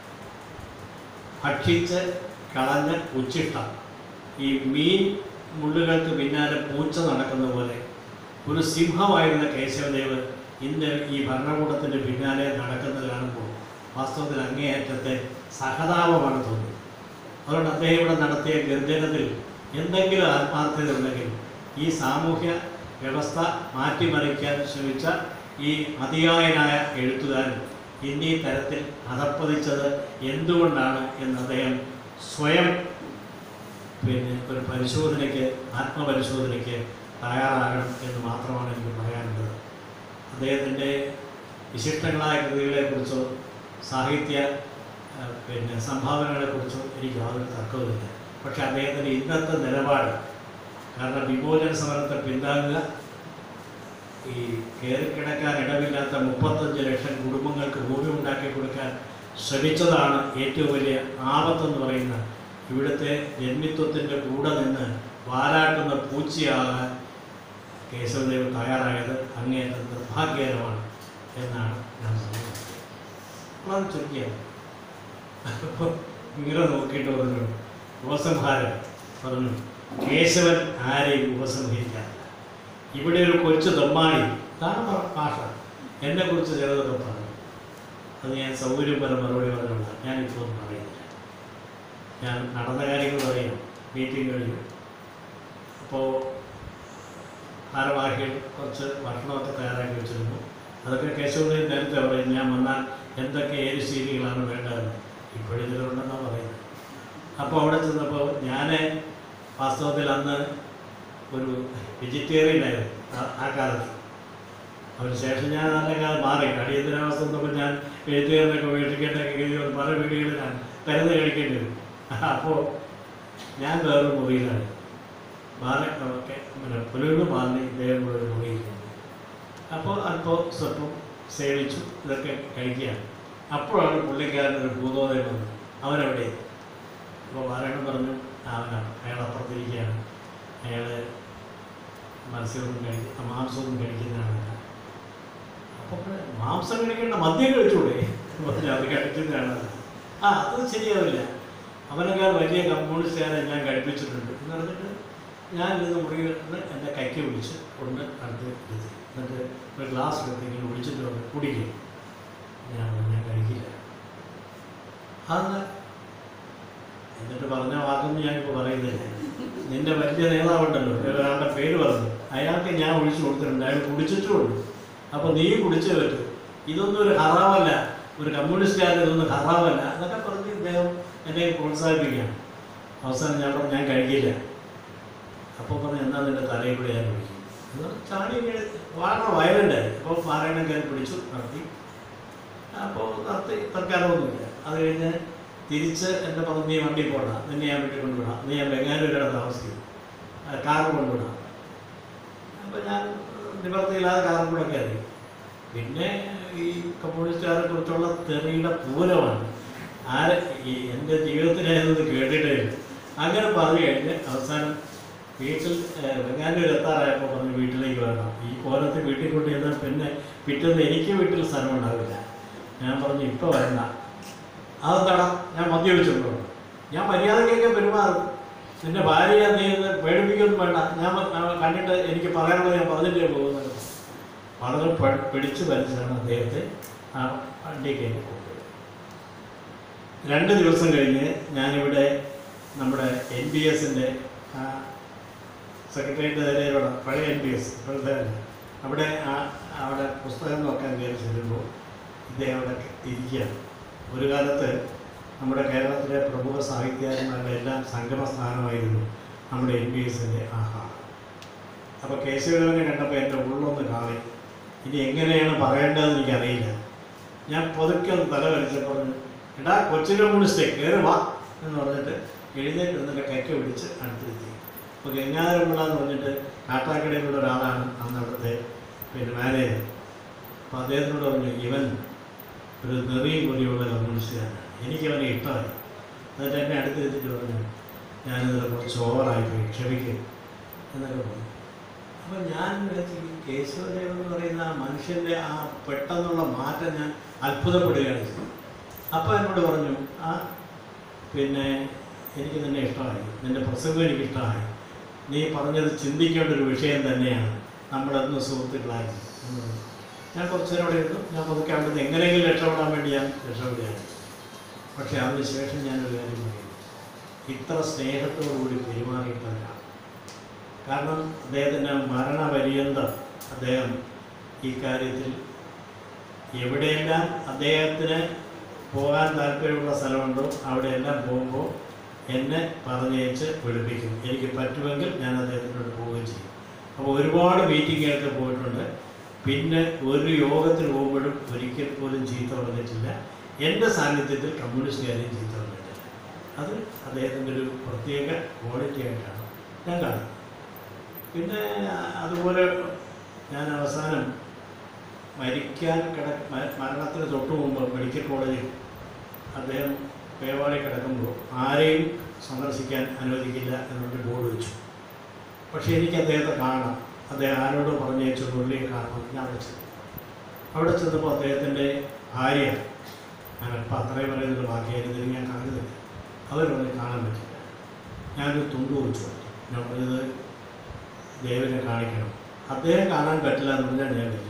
ഭക്ഷിച്ച് കളഞ്ഞ ഉച്ചിഷ്ടം ഈ മീൻ മുള്ളുകൾക്ക് പിന്നാലെ പൂച്ച നടക്കുന്ന പോലെ ഒരു സിംഹമായിരുന്ന കേശവദേവ് ഇന്ന് ഈ ഭരണകൂടത്തിൻ്റെ പിന്നാലെ നടക്കുന്നത് കാണുമ്പോൾ വാസ്തവത്തിൽ അങ്ങേയറ്റത്തെ സഹതാപമാണ് തോന്നുന്നത് അതുകൊണ്ട് അദ്ദേഹം ഇവിടെ നടത്തിയ ഗർജനത്തിൽ എന്തെങ്കിലും ആത്മാർത്ഥത ഉണ്ടെങ്കിൽ ഈ സാമൂഹ്യ വ്യവസ്ഥ മാറ്റിമറിക്കാൻ ശ്രമിച്ച ഈ മതിയായനായ എഴുത്തുകാരൻ ഇന്നീ തരത്തിൽ അധപ്പതിച്ചത് എന്തുകൊണ്ടാണ് എന്ന് അദ്ദേഹം സ്വയം പിന്നെ ഒരു പരിശോധനയ്ക്ക് ആത്മപരിശോധനയ്ക്ക് തയ്യാറാകണം എന്ന് മാത്രമാണ് എനിക്ക് പറയാനുള്ളത് അദ്ദേഹത്തിൻ്റെ വിശിഷ്ടങ്ങളായ കൃതികളെക്കുറിച്ചോ സാഹിത്യ ആ, പിന്നെ സംഭാവനകളെക്കുറിച്ചോ എനിക്ക് യാതൊരു തർക്കവുമില്ല പക്ഷെ അദ്ദേഹത്തിൻ്റെ ഇന്നത്തെ നിലപാട് കാരണം വിമോചന സമരത്തെ പിന്താങ്ങുക ഈ കയറിക്കിടക്കാൻ ഇടമില്ലാത്ത മുപ്പത്തഞ്ച് ലക്ഷം കുടുംബങ്ങൾക്ക് ഭൂമി ഉണ്ടാക്കി കൊടുക്കാൻ ശ്രമിച്ചതാണ് ഏറ്റവും വലിയ ആപത്തെന്ന് പറയുന്ന ഇവിടുത്തെ ജന്മിത്വത്തിൻ്റെ കൂടെ നിന്ന് വാലാട്ടുന്ന പൂച്ചയാകാൻ കേശവദേവ് തയ്യാറായത് അങ്ങേയറ്റം നിർഭാഗ്യകരമാണ് എന്നാണ് ഞാൻ പറയുന്നത് വളരെ ചുരുക്കിയാണ് അപ്പോൾ ഇങ്ങനെ നോക്കിയിട്ട് പറഞ്ഞു ഉപസംഹാരം പറഞ്ഞു കേശവൻ ആരെയും ഉപസംഹരിക്കാറില്ല ഇവിടെ ഒരു കൊച്ചു തൊമ്മാണി ഇതാണ് പറ- ഭാഷ എന്നെക്കുറിച്ച് ചിലതൊക്കെ പറഞ്ഞു അത് ഞാൻ സൗകര്യം പോലെ മറുപടി പറഞ്ഞുള്ള ഞാനിപ്പോൾ ഒന്നും പറയുന്നില്ല ഞാൻ നടന്ന കാര്യങ്ങൾ പറയാം മീറ്റിംഗ് കഴിഞ്ഞു അപ്പോൾ ഭാരവാഹികൾ കുറച്ച് ഭക്ഷണമൊക്കെ തയ്യാറാക്കി വെച്ചിരുന്നു അതൊക്കെ കേശവദേവ് നേരത്തെ പറയും ഞാൻ വന്നാൽ എന്തൊക്കെ ഏത് ശീലികളാണ് വേണ്ടതെന്ന് ഇപ്പോഴും ഇതിലുണ്ടെന്നാണ് പറയുന്നത് അപ്പോൾ അവിടെ ചെന്നപ്പോൾ ഞാൻ വാസ്തവത്തിൽ അന്ന് ഒരു വെജിറ്റേറിയൻ ആയിരുന്നു ആ- ആ കാലത്ത് അതിന് ശേഷം ഞാൻ നല്ല കാലം മാറി അടിയന്തരാവസ്ഥ വന്നപ്പോൾ ഞാൻ വെജിറ്റേറിയനൊക്കെ മേടിക്കേണ്ടൊക്കെ കരുതി വന്ന് പല വീടുകളിലാണ് തരുന്ന് കഴിക്കേണ്ടി വരും അപ്പോൾ ഞാൻ വേറൊരു മുറിയിലാണ് മാറി ഒക്കെ പിന്നെ പുലരുടെ മാറി ഇദ്ദേഹം കൂടെ ഒരു മുറിയിരിക്കുന്നു അപ്പോൾ അല്പം സ്വല്പം സേവിച്ചു ഇതൊക്കെ കഴിക്കുകയാണ് അപ്പോഴാണ് പുള്ളിക്കാരൻ ഒരു ഭൂതോദയം വന്നത് അവനെവിടെ അപ്പോൾ പാരായണം പറഞ്ഞു അവനാണ് അയാൾ അപ്പുറത്തിരിക്കുകയാണ് അയാൾ മത്സ്യമൊന്നും കഴിക്ക മാംസമൊന്നും കഴിക്കുന്നതാണ് അപ്പോൾ മാംസം കഴിക്കേണ്ട മദ്യം കഴിച്ചൂടെ പറഞ്ഞു അത് കഴിക്കുന്നതാണ് ആ അത് ശരിയാവില്ല അവനേക്കാൾ വലിയ കമ്മ്യൂണിസ്റ്റുകാരെ ഞാൻ കഴിപ്പിച്ചിട്ടുണ്ട് എന്ന് പറഞ്ഞിട്ട് ഞാൻ ഇരുന്ന് മുറിയിൽ നിന്ന് എൻ്റെ കൈക്ക് വിളിച്ച് കൊണ്ട് അടുത്ത് ഇരുത്തി എന്നിട്ട് ഒരു ഗ്ലാസ് എടുത്ത് ഇങ്ങനെ വിളിച്ചിട്ട് വന്ന് കുടിക്കും ഞാൻ പറഞ്ഞു, ഞാൻ കഴിക്കില്ല അതെന്താ എന്നിട്ട് പറഞ്ഞ വാക്കൊന്നും ഞാനിപ്പോൾ പറയുന്നില്ല നിന്റെ വലിയ നേതാവുണ്ടല്ലോ ഒരാളുടെ പേര് പറഞ്ഞു അയാൾക്ക് ഞാൻ ഒഴിച്ചു കൊടുത്തിട്ടുണ്ട് അയാൾ കുടിച്ചിട്ടുമുണ്ട് അപ്പോൾ നീ കുടിച്ചേ പറ്റൂ ഇതൊന്നും ഒരു ഹറാമല്ല ഒരു കമ്മ്യൂണിസ്റ്റുകാരൻ ഇതൊന്നും ഹറാമല്ല എന്നൊക്കെ പറഞ്ഞ് ഇദ്ദേഹം എന്നെ പ്രോത്സാഹിപ്പിക്കുകയാണ് അവസാനം ഞാൻ പറഞ്ഞു ഞാൻ കഴിക്കില്ല അപ്പോൾ പറഞ്ഞു എന്നാ നിന്റെ തലയിൽ കൂടെ ഞാൻ പിടിക്കും എന്ന് ചാടി ഇങ്ങനെ വളരെ വയലൻ്റായി അപ്പോൾ പാരായണം കയറി പിടിച്ചു നടത്തി അപ്പോൾ നടത്തി തൽക്കാലമൊന്നുമില്ല അത് കഴിഞ്ഞ് തിരിച്ച് എൻ്റെ പറഞ്ഞു നീ വണ്ടി പോടാ നിന്നെ ഞാൻ വീട്ടിൽ കൊണ്ടുവിടാം നീ ഞാൻ ബംഗാളൂരാണ് താമസിക്കും കാർ കൊണ്ടുവിടാം അപ്പോൾ ഞാൻ നിവർത്തിയില്ലാതെ കാറും കൂടെ കയറി പിന്നെ ഈ കമ്മ്യൂണിസ്റ്റുകാരെ കുറിച്ചുള്ള തെറിയുടെ പൂരമാണ് ആര് ഈ എൻ്റെ ജീവിതത്തിലായിരുന്നത് കേട്ടിട്ടേ ഇല്ല അങ്ങനെ പറഞ്ഞു കഴിഞ്ഞ് അവസാനം വീട്ടിൽ വെങ്ങാനൂർ എത്താറായപ്പോൾ പറഞ്ഞു വീട്ടിലേക്ക് വരണം ഈ കോലത്ത് വീട്ടിൽ കൊണ്ട് ചെന്നാൽ പിന്നെ പിറ്റേന്ന് എനിക്ക് വീട്ടിൽ സ്ഥലം ഉണ്ടാവില്ല ഞാൻ പറഞ്ഞു ഇപ്പോൾ വരണ്ട അതെന്താടാ ഞാൻ മദ്യപിച്ചിട്ടുണ്ടോ ഞാൻ മര്യാദയ്ക്കൊക്കെ പെരുമാറും നിന്റെ ഭാര്യയെ നീ ഇത് പേടിപ്പിക്കൊന്നും വേണ്ട ഞാൻ വ- ആ കണ്ടിട്ട് എനിക്ക് പറയാനുള്ളത് ഞാൻ പറഞ്ഞിട്ടേ പോകുന്നത് വളരെ പ- പിടിച്ചു വലിച്ചാണ് അദ്ദേഹത്തെ ആ വണ്ടിയിൽ കയറ്റി കൊണ്ടുപോയത് രണ്ട് ദിവസം കഴിഞ്ഞ് ഞാനിവിടെ നമ്മുടെ എൻ ബി എസിൻ്റെ സെക്രട്ടേറിയറ്റ് നിലയിലുള്ള പഴയ എൻ ബി എസ് ഇപ്പോഴത്തെ അല്ല. അവിടെ ആ അവിടെ പുസ്തകം നോക്കാൻ കയറി ചെല്ലുമ്പോൾ ഇദ്ദേഹം അവിടെ ഇരിക്കുകയാണ് ഒരു കാലത്ത് നമ്മുടെ കേരളത്തിലെ പ്രമുഖ സാഹിത്യകാരന്മാരുടെ എല്ലാം സംഗമ സ്ഥാനമായിരുന്നു നമ്മുടെ എൻ ബി എസിൻ്റെ ആഹാരം അപ്പോൾ കേശവദേവനെ കണ്ടപ്പോൾ എൻ്റെ ഉള്ളൊന്ന് കാളി ഇനി എങ്ങനെയാണ് പറയേണ്ടതെന്ന് എനിക്കറിയില്ല ഞാൻ പതുക്കെ ഒന്ന് തല വലിച്ചപ്പോൾ പറഞ്ഞു എടാ കൊച്ചിലെ കമ്മ്യൂണിസ്റ്റേ കയറി വാ എന്ന് പറഞ്ഞിട്ട് എഴുന്നേറ്റ് നിന്നിട്ട് കൈക്ക് പിടിച്ച് അടുത്തിരുത്തി അപ്പോൾ ഗംഗാധരപിള്ള എന്ന് പറഞ്ഞിട്ട് കാട്ടാക്കടയിലുള്ള ഒരാളാണ് അന്ന് അവിടുത്തെ പിന്നെ മാനേജർ അപ്പോൾ അദ്ദേഹത്തിനോട് പറഞ്ഞു ഇവൻ ഒരു നെറിയും കൊടിയുള്ള കമ്മ്യൂണിസ്റ്റുകാരനാണ് എനിക്കവനെ ഇഷ്ടമായി എന്നിട്ട് എന്നെ അടുത്തിരുത്തിട്ട് പറഞ്ഞു ഞാനിതിൽ കുറച്ച് ഓവറായിപ്പോയി ക്ഷമിക്കും എന്നൊക്കെ പറഞ്ഞു അപ്പം ഞാൻ വിചാരിച്ചു ഈ കേശവദേവൻ എന്ന് പറയുന്ന ആ മനുഷ്യൻ്റെ ആ പെട്ടെന്നുള്ള മാറ്റം ഞാൻ അത്ഭുതപ്പെടുകയാണ് ചെയ്തത് അപ്പോൾ എന്നോട് പറഞ്ഞു ആ പിന്നെ എനിക്ക് നിന്നെ ഇഷ്ടമായി നിൻ്റെ പ്രസംഗം എനിക്ക് ഇഷ്ടമായി നീ പറഞ്ഞത് ചിന്തിക്കേണ്ട ഒരു വിഷയം തന്നെയാണ് നമ്മളെന്ന് സുഹൃത്തുക്കളായി എന്ന് പറഞ്ഞു. ഞാൻ കുറച്ച് നേരം അവിടെ ഇരുന്നു ഞാൻ പതുക്കെ അവിടുന്ന് എങ്ങനെയെങ്കിലും രക്ഷപ്പെടാൻ വേണ്ടി ഞാൻ രക്ഷപ്പെടുകയാണ് പക്ഷേ അതിന് ശേഷം ഞാനൊരു കാര്യം പറയുന്നു ഇത്ര സ്നേഹത്തോടുകൂടി പെരുമാറിയിട്ടല്ല കാരണം അദ്ദേഹത്തിൻ്റെ മരണപര്യന്തം അദ്ദേഹം ഈ കാര്യത്തിൽ എവിടെയെല്ലാം അദ്ദേഹത്തിന് പോകാൻ താല്പര്യമുള്ള സ്ഥലമുണ്ടോ അവിടെയെല്ലാം പോകുമ്പോൾ എന്നെ പറഞ്ഞയച്ച് വിളിപ്പിക്കും എനിക്ക് പറ്റുമെങ്കിൽ ഞാൻ അദ്ദേഹത്തിനോട് പോവുകയും ചെയ്യും അപ്പോൾ ഒരുപാട് മീറ്റിങ്ങുകൾക്ക് പോയിട്ടുണ്ട് പിന്നെ ഒരു യോഗത്തിൽ പോകുമ്പോഴും ഒരിക്കൽ പോലും ചീത്ത പറഞ്ഞിട്ടില്ല എൻ്റെ സാന്നിധ്യത്തിൽ കമ്മ്യൂണിസ്റ്റുകാരെയും ചീത്ത പറഞ്ഞിട്ടില്ല അത് അദ്ദേഹത്തിൻ്റെ ഒരു പ്രത്യേക ക്വാളിറ്റി ആയിട്ടാണ് ഞാൻ കാണുന്നത് പിന്നെ അതുപോലെ ഞാൻ അവസാനം മരിക്കാൻ കിട മ- മരണത്തിന് തൊട്ട് മുമ്പ് മെഡിക്കൽ കോളേജിൽ അദ്ദേഹം പേവാടി കിടക്കുമ്പോൾ ആരെയും സന്ദർശിക്കാൻ അനുവദിക്കില്ല എന്നൊരു ബോർഡ് വെച്ചു പക്ഷേ എനിക്ക് അദ്ദേഹത്തെ കാണാം അദ്ദേഹം ആരോട് പറഞ്ഞയച്ചു പുള്ളിയെ കാണണം ഞാൻ അവിടെ ചെന്നു അവിടെ ചെന്നപ്പോൾ അദ്ദേഹത്തിൻ്റെ ഭാര്യ ഞാനിപ്പോൾ അത്രയും പറയുന്നത് ബാക്കിയായിരുന്നെങ്കിൽ ഞാൻ കാണുന്നില്ല അവർ പറഞ്ഞ് കാണാൻ പറ്റില്ല ഞാനൊരു തുണ്ട് കുറിച്ചു കൊടുത്തു ഞാൻ പറഞ്ഞത് ദേവനെ കാണിക്കണം അദ്ദേഹം കാണാൻ പറ്റില്ല എന്ന് പറഞ്ഞാൽ ഞാൻ പറ്റില്ല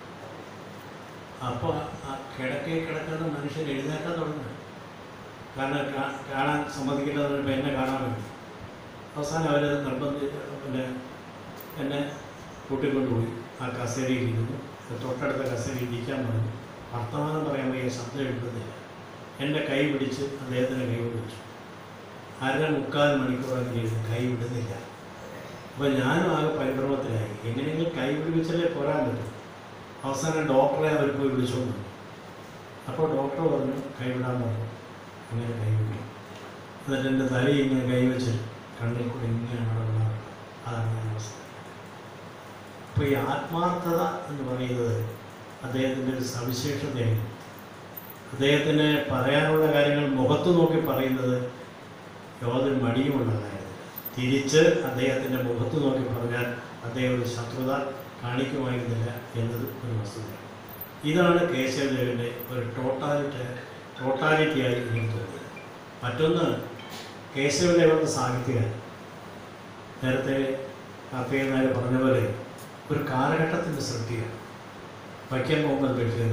അപ്പോൾ ആ കിടക്കയിൽ കിടക്കുന്ന മനുഷ്യൻ എഴുന്നേക്കാൻ തുടങ്ങി കാരണം കാ- കാണാൻ സമ്മതിക്കില്ല എന്ന് പറഞ്ഞപ്പോൾ എന്നെ കാണാൻ വേണ്ടി അവസാനം അവർ നിർബന്ധി പിന്നെ എന്നെ കൂട്ടിക്കൊണ്ടുപോയി ആ കസേരയിൽ ഇരുന്നു തൊട്ടടുത്ത കസേരയിൽ ഇരിക്കാൻ പറഞ്ഞു വർത്തമാനം പറയാൻ വയ്യ ശബ്ദം എടുക്കുന്നില്ല എൻ്റെ കൈ പിടിച്ച് അദ്ദേഹത്തിൻ്റെ കൈ പിടിച്ചു അര മുക്കാൽ മണിക്കൂറെങ്കിലും ഇരുന്ന് കൈ വിടുന്നില്ല അപ്പോൾ ഞാനും ആകെ പരിഭ്രമത്തിലായി എങ്ങനെയെങ്കിലും കൈ പിടിപ്പിച്ചാലേ പോരാൻ പറ്റും അവസാനം ഡോക്ടറെ അവർ പോയി വിളിച്ചോണ്ട് വന്നു. അപ്പോൾ ഡോക്ടർ പറഞ്ഞു കൈവിടാൻ പറഞ്ഞു അങ്ങനെ കൈവിട്ടു എന്നിട്ട് എൻ്റെ തലയിൽ ഇങ്ങനെ കൈവച്ച് കണ്ണിൽ കൂടി ഇങ്ങനെ നടന്നാണ് അതാണ് ഞാൻ അവസ്ഥ അപ്പോൾ ഈ ആത്മാർത്ഥത എന്ന് പറയുന്നത് അദ്ദേഹത്തിൻ്റെ ഒരു സവിശേഷതയാണ് അദ്ദേഹത്തിന് പറയാനുള്ള കാര്യങ്ങൾ മുഖത്ത് നോക്കി പറയുന്നത് യാതൊരു മടിയുമുള്ള കാര്യമില്ല തിരിച്ച് അദ്ദേഹത്തിൻ്റെ മുഖത്ത് നോക്കി പറഞ്ഞാൽ അദ്ദേഹം ഒരു ശത്രുത കാണിക്കുമായിരുന്നില്ല എന്നത് ഒരു വസ്തുതയാണ് ഇതാണ് കേശവദേവൻ്റെ ഒരു ടോട്ടാലിറ്റി ടോട്ടാലിറ്റിയായി എനിക്ക് തോന്നിയത് മറ്റൊന്ന് കേശവദേവൻ സാഹിത്യകാരൻ നേരത്തെ കാർത്തികൻ നായർ പറഞ്ഞ പോലെ ഒരു കാലഘട്ടത്തിൻ്റെ സൃഷ്ടിയാണ് വൈക്കം മുഹമ്മദ് ബഷീർ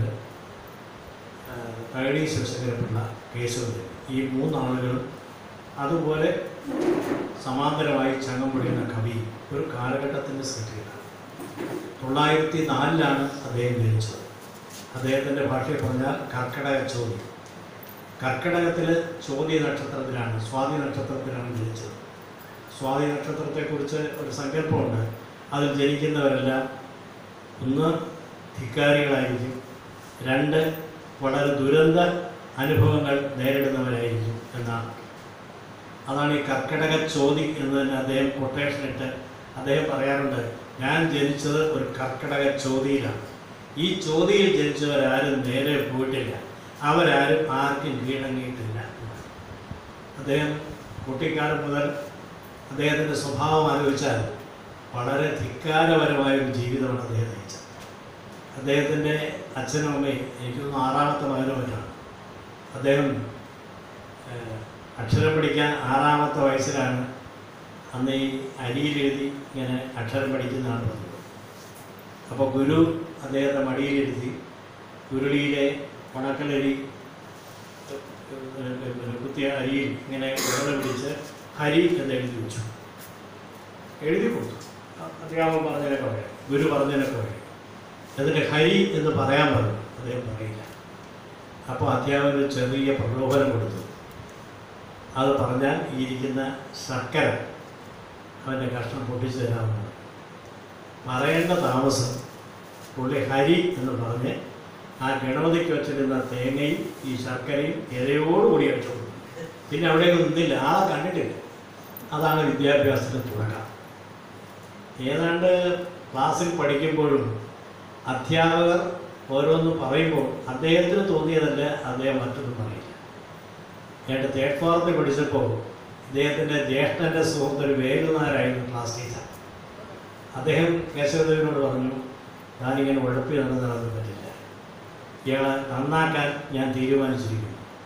ഐ ഡി ശിവശങ്കരപിള്ള കേശവദേവൻ ഈ മൂന്നാളുകളും അതുപോലെ സമാന്തരമായി ചങ്ങമ്പുഴ എന്ന കവി ഒരു കാലഘട്ടത്തിൻ്റെ സൃഷ്ടിയാണ് തൊള്ളായിരത്തി നാലിലാണ് അദ്ദേഹം ജനിച്ചത് അദ്ദേഹത്തിൻ്റെ ഭാഷയിൽ പറഞ്ഞാൽ കർക്കിടക ചോദ്യം കർക്കിടകത്തിൽ ചോദ്യ നക്ഷത്രത്തിലാണ് സ്വാതി നക്ഷത്രത്തിലാണ് ജനിച്ചത് സ്വാതി നക്ഷത്രത്തെക്കുറിച്ച് ഒരു സങ്കല്പമുണ്ട് അതിൽ ജനിക്കുന്നവരെല്ലാം ഒന്ന് ധിക്കാരികളായിരിക്കും രണ്ട് വളരെ ദുരന്ത അനുഭവങ്ങൾ നേരിടുന്നവരായിരിക്കും എന്നാണ് അതാണ് ഈ കർക്കിടക ചോതി എന്ന് തന്നെ അദ്ദേഹം കൊട്ടേഷൻ ഇട്ട് അദ്ദേഹം പറയാറുണ്ട് ഞാൻ ജനിച്ചത് ഒരു കർക്കിടക ചോതിയിലാണ് ഈ ചോതിയിൽ ജനിച്ചവരാരും നേരെ പോയിട്ടില്ല അവരാരും ആർക്കും കീഴടങ്ങിയിട്ടില്ല അദ്ദേഹം കുട്ടിക്കാലം മുതൽ അദ്ദേഹത്തിൻ്റെ സ്വഭാവം ആലോചിച്ചാൽ വളരെ ധിക്കാരപരമായ ഒരു ജീവിതമാണ് അദ്ദേഹം നയിച്ചത് അദ്ദേഹത്തിൻ്റെ അച്ഛനും അമ്മയും എനിക്ക് തോന്നുന്നു ആറാമത്തെ മകനോ മറ്റാണ് അദ്ദേഹം ഏഹ്, അക്ഷരം പഠിക്കാൻ ആറാമത്തെ വയസ്സിലാണ് അന്ന് ഈ അരിയിലെഴുതി ഇങ്ങനെ അക്ഷരം പഠിക്കുന്നതാണ് പതിവ് അപ്പോൾ ഗുരു അദ്ദേഹത്തെ മടിയിലിരുത്തി ഉരുളിയിലെ ഉണക്കലരി ഏഹ്, കുത്തിയ അരിയിൽ ഇങ്ങനെ വിരൽ പിടിച്ച് ഹരി എന്ന് എഴുതി വെച്ചു എഴുതി കൊടുത്തു അധ്യാപകൻ പറഞ്ഞതിനൊക്കെ പറയാം ഗുരു പറഞ്ഞതിനൊക്കെ പറയാം എന്നിട്ട് ഹരി എന്ന് പറയാൻ പറഞ്ഞു അദ്ദേഹം പറയില്ല അപ്പോൾ അധ്യാപകൻ ഒരു ചെറിയ പ്രലോഭനം കൊടുത്തു അത് പറഞ്ഞാൽ ഈ ഇരിക്കുന്ന ശർക്കര അവൻ്റെ കഷ്ണം പൊട്ടിച്ചു തരാമെന്ന് പറയേണ്ട താമസം പുള്ളി ഹരി എന്ന് പറഞ്ഞ് ആ ഗണപതിക്ക് വെച്ചിരുന്ന തേങ്ങയും ഈ ശർക്കരയും ഇലയോടുകൂടി അടിച്ചു കൊടുത്തു പിന്നെ അവിടെയൊന്നും നിന്നില്ല ആ കണ്ടിട്ടില്ല അതാണ് വിദ്യാഭ്യാസത്തിൻ്റെ തുടക്കം ഏതാണ്ട് ക്ലാസ്സിൽ പഠിക്കുമ്പോഴും അധ്യാപകർ ഓരോന്ന് പറയുമ്പോൾ അദ്ദേഹത്തിന് തോന്നിയതല്ല അദ്ദേഹം മറ്റൊന്നും പറയില്ല ഞാൻ തേർഡ് ഫോറത്തിൽ പഠിച്ചപ്പോൾ ഇദ്ദേഹത്തിൻ്റെ ജ്യേഷ്ഠൻ്റെ സുഹൃത്ത് ഒരു വേലുനാരായിരുന്നു ക്ലാസ് ടീച്ചർ അദ്ദേഹം കേശവദേവനോട് പറഞ്ഞു ഞാനിങ്ങനെ ഉഴപ്പി നടന്ന് നടന്നു പറ്റില്ല ഇയാളെ നന്നാക്കാൻ ഞാൻ തീരുമാനിച്ചിരിക്കുന്നു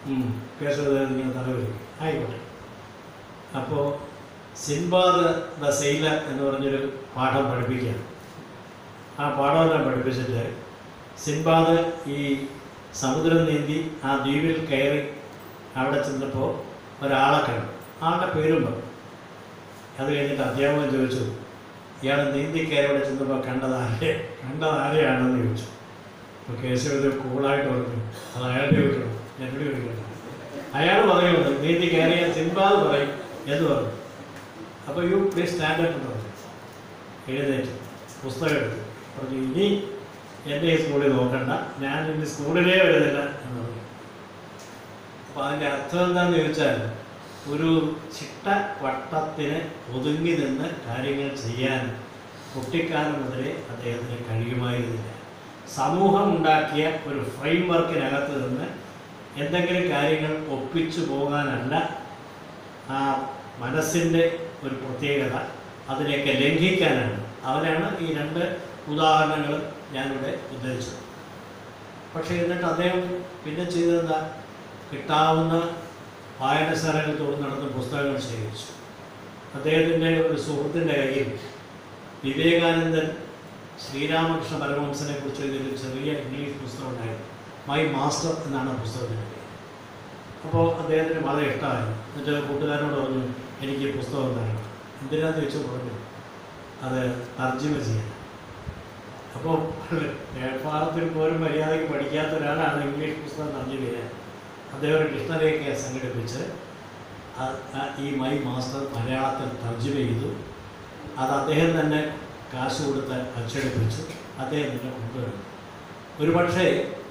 ഉം, കേശവദേവൻ ഇങ്ങനെ തലവരിക്കും ആയിക്കോട്ടെ അപ്പോൾ സിൻബാദ് ദ സെയിലർ എന്ന് പറഞ്ഞൊരു പാഠം പഠിപ്പിക്കുകയാണ് ആ പാഠമെല്ലാം പഠിപ്പിച്ചിട്ട് സിൻബാദ് ഈ സമുദ്രം നീന്തി ആ ദ്വീപിൽ കയറി അവിടെ ചെന്നപ്പോൾ ഒരാളെ കണ്ടു ആളുടെ പേരും പറഞ്ഞു അത് കഴിഞ്ഞിട്ട് അധ്യാപകൻ ചോദിച്ചു ഇയാൾ നീന്തി കയറി അവിടെ ചെന്നപ്പോൾ കണ്ടത് ആരെ കണ്ടത് ആരെയാണെന്ന് ചോദിച്ചു അപ്പോൾ കേശവദേവ് കൂളായിട്ട് പറഞ്ഞു അത് അയാളുടെ ചോദിക്കണം എന്നോട് ചോദിക്കണം അയാൾ പറയുന്നത് നീന്തി കയറിയ സിൻബാദ് പറയും എന്ന് പറഞ്ഞു അപ്പോൾ യു പ്ലീസ് സ്റ്റാൻഡപ്പ് എന്ന് പറഞ്ഞു എഴുന്നേറ്റ് പുസ്തകം എടുത്തു പറഞ്ഞു ഇനി എൻ്റെ ഈ സ്കൂളിൽ നോക്കണ്ട ഞാൻ ഇനി സ്കൂളിലേ വരുന്നില്ല എന്ന് പറഞ്ഞു അപ്പോൾ അതിൻ്റെ അർത്ഥം എന്താണെന്ന് ചോദിച്ചാൽ ഒരു ചിട്ട വട്ടത്തിന് ഒതുങ്ങി നിന്ന് കാര്യങ്ങൾ ചെയ്യാൻ കുട്ടിക്കാലം മുതലേ അദ്ദേഹത്തിന് കഴിയുമായിരുന്നില്ല സമൂഹം ഉണ്ടാക്കിയ ഒരു ഫ്രെയിം വർക്കിനകത്ത് നിന്ന് എന്തെങ്കിലും കാര്യങ്ങൾ ഒപ്പിച്ചു പോകാനല്ല ആ മനസ്സിൻ്റെ ഒരു പ്രത്യേകത അതിനെയൊക്കെ ലംഘിക്കാനാണ് അവരാണ് ഈ രണ്ട് ഉദാഹരണങ്ങൾ ഞാനിവിടെ ഉദ്ധരിച്ചത് പക്ഷേ എന്നിട്ട് അദ്ദേഹം പിന്നെ ചെയ്തതെന്താ കിട്ടാവുന്ന വായനശാലകൾ തോറും നടന്ന പുസ്തകങ്ങൾ ശേഖരിച്ചു അദ്ദേഹത്തിൻ്റെ ഒരു സുഹൃത്തിൻ്റെ കയ്യിൽ വിവേകാനന്ദൻ ശ്രീരാമകൃഷ്ണ പരമഹംസനെ കുറിച്ച് എഴുതിയൊരു ചെറിയ ഇംഗ്ലീഷ് പുസ്തകം ഉണ്ടായിരുന്നു മൈ മാസ്റ്റർ എന്നാണ് ആ പുസ്തകത്തിൻ്റെ പേര് അപ്പോൾ അദ്ദേഹത്തിന് വളരെ ഇഷ്ടമായി എന്നിട്ട് കൂട്ടുകാരനോട് പറഞ്ഞു എനിക്ക് ഈ പുസ്തകം തരണം എന്തിനാന്ന് ചോദിച്ചു പറഞ്ഞു അത് തർജ്ജിമ ചെയ്യാൻ അപ്പോൾ പ്ലേറ്റ്ഫാറത്തിൽ പോലും മര്യാദയ്ക്ക് പഠിക്കാത്ത ഒരാളാണ് ഇംഗ്ലീഷ് പുസ്തകം തർജ്ജിമ ചെയ്യാൻ അദ്ദേഹം ഒരു ഡിക്ഷണറിയൊക്കെ സംഘടിപ്പിച്ച് ആ- ആ- ഈ മൈ മാസ്റ്റർ മലയാളത്തിൽ തർജ്ജിമ ചെയ്തു അത് അദ്ദേഹം തന്നെ കാശ് കൊടുത്ത് അച്ചടിപ്പിച്ചു അദ്ദേഹം തന്നെ കൊണ്ടുവരുന്നു ഒരുപക്ഷേ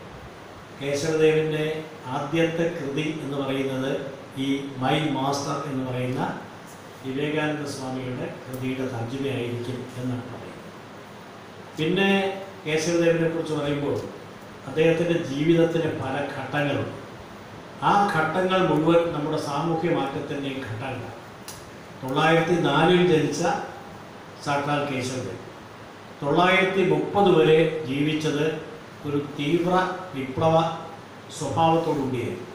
കേശവദേവൻ്റെ ആദ്യത്തെ കൃതി എന്ന് പറയുന്നത് ഈ മൈ മാസ്റ്റർ എന്ന് പറയുന്ന വിവേകാനന്ദ സ്വാമിയുടെ കൃതിയുടെ തർജ്ജിമയായിരിക്കും എന്നാണ് പറയുന്നത് പിന്നെ കേശവദേവനെ കുറിച്ച് പറയുമ്പോൾ അദ്ദേഹത്തിൻ്റെ ജീവിതത്തിന് പല ഘട്ടങ്ങളുണ്ട് ആ ഘട്ടങ്ങൾ മുഴുവൻ നമ്മുടെ സാമൂഹ്യ മാറ്റത്തിൻ്റെയും ഘട്ടങ്ങളാണ് തൊള്ളായിരത്തി നാലിൽ ജനിച്ച സാക്ഷാൽ കേശവദേവ് തൊള്ളായിരത്തി മുപ്പത് വരെ ജീവിച്ചത് ഒരു തീവ്ര വിപ്ലവ സ്വഭാവത്തോടുകൂടിയായിരുന്നു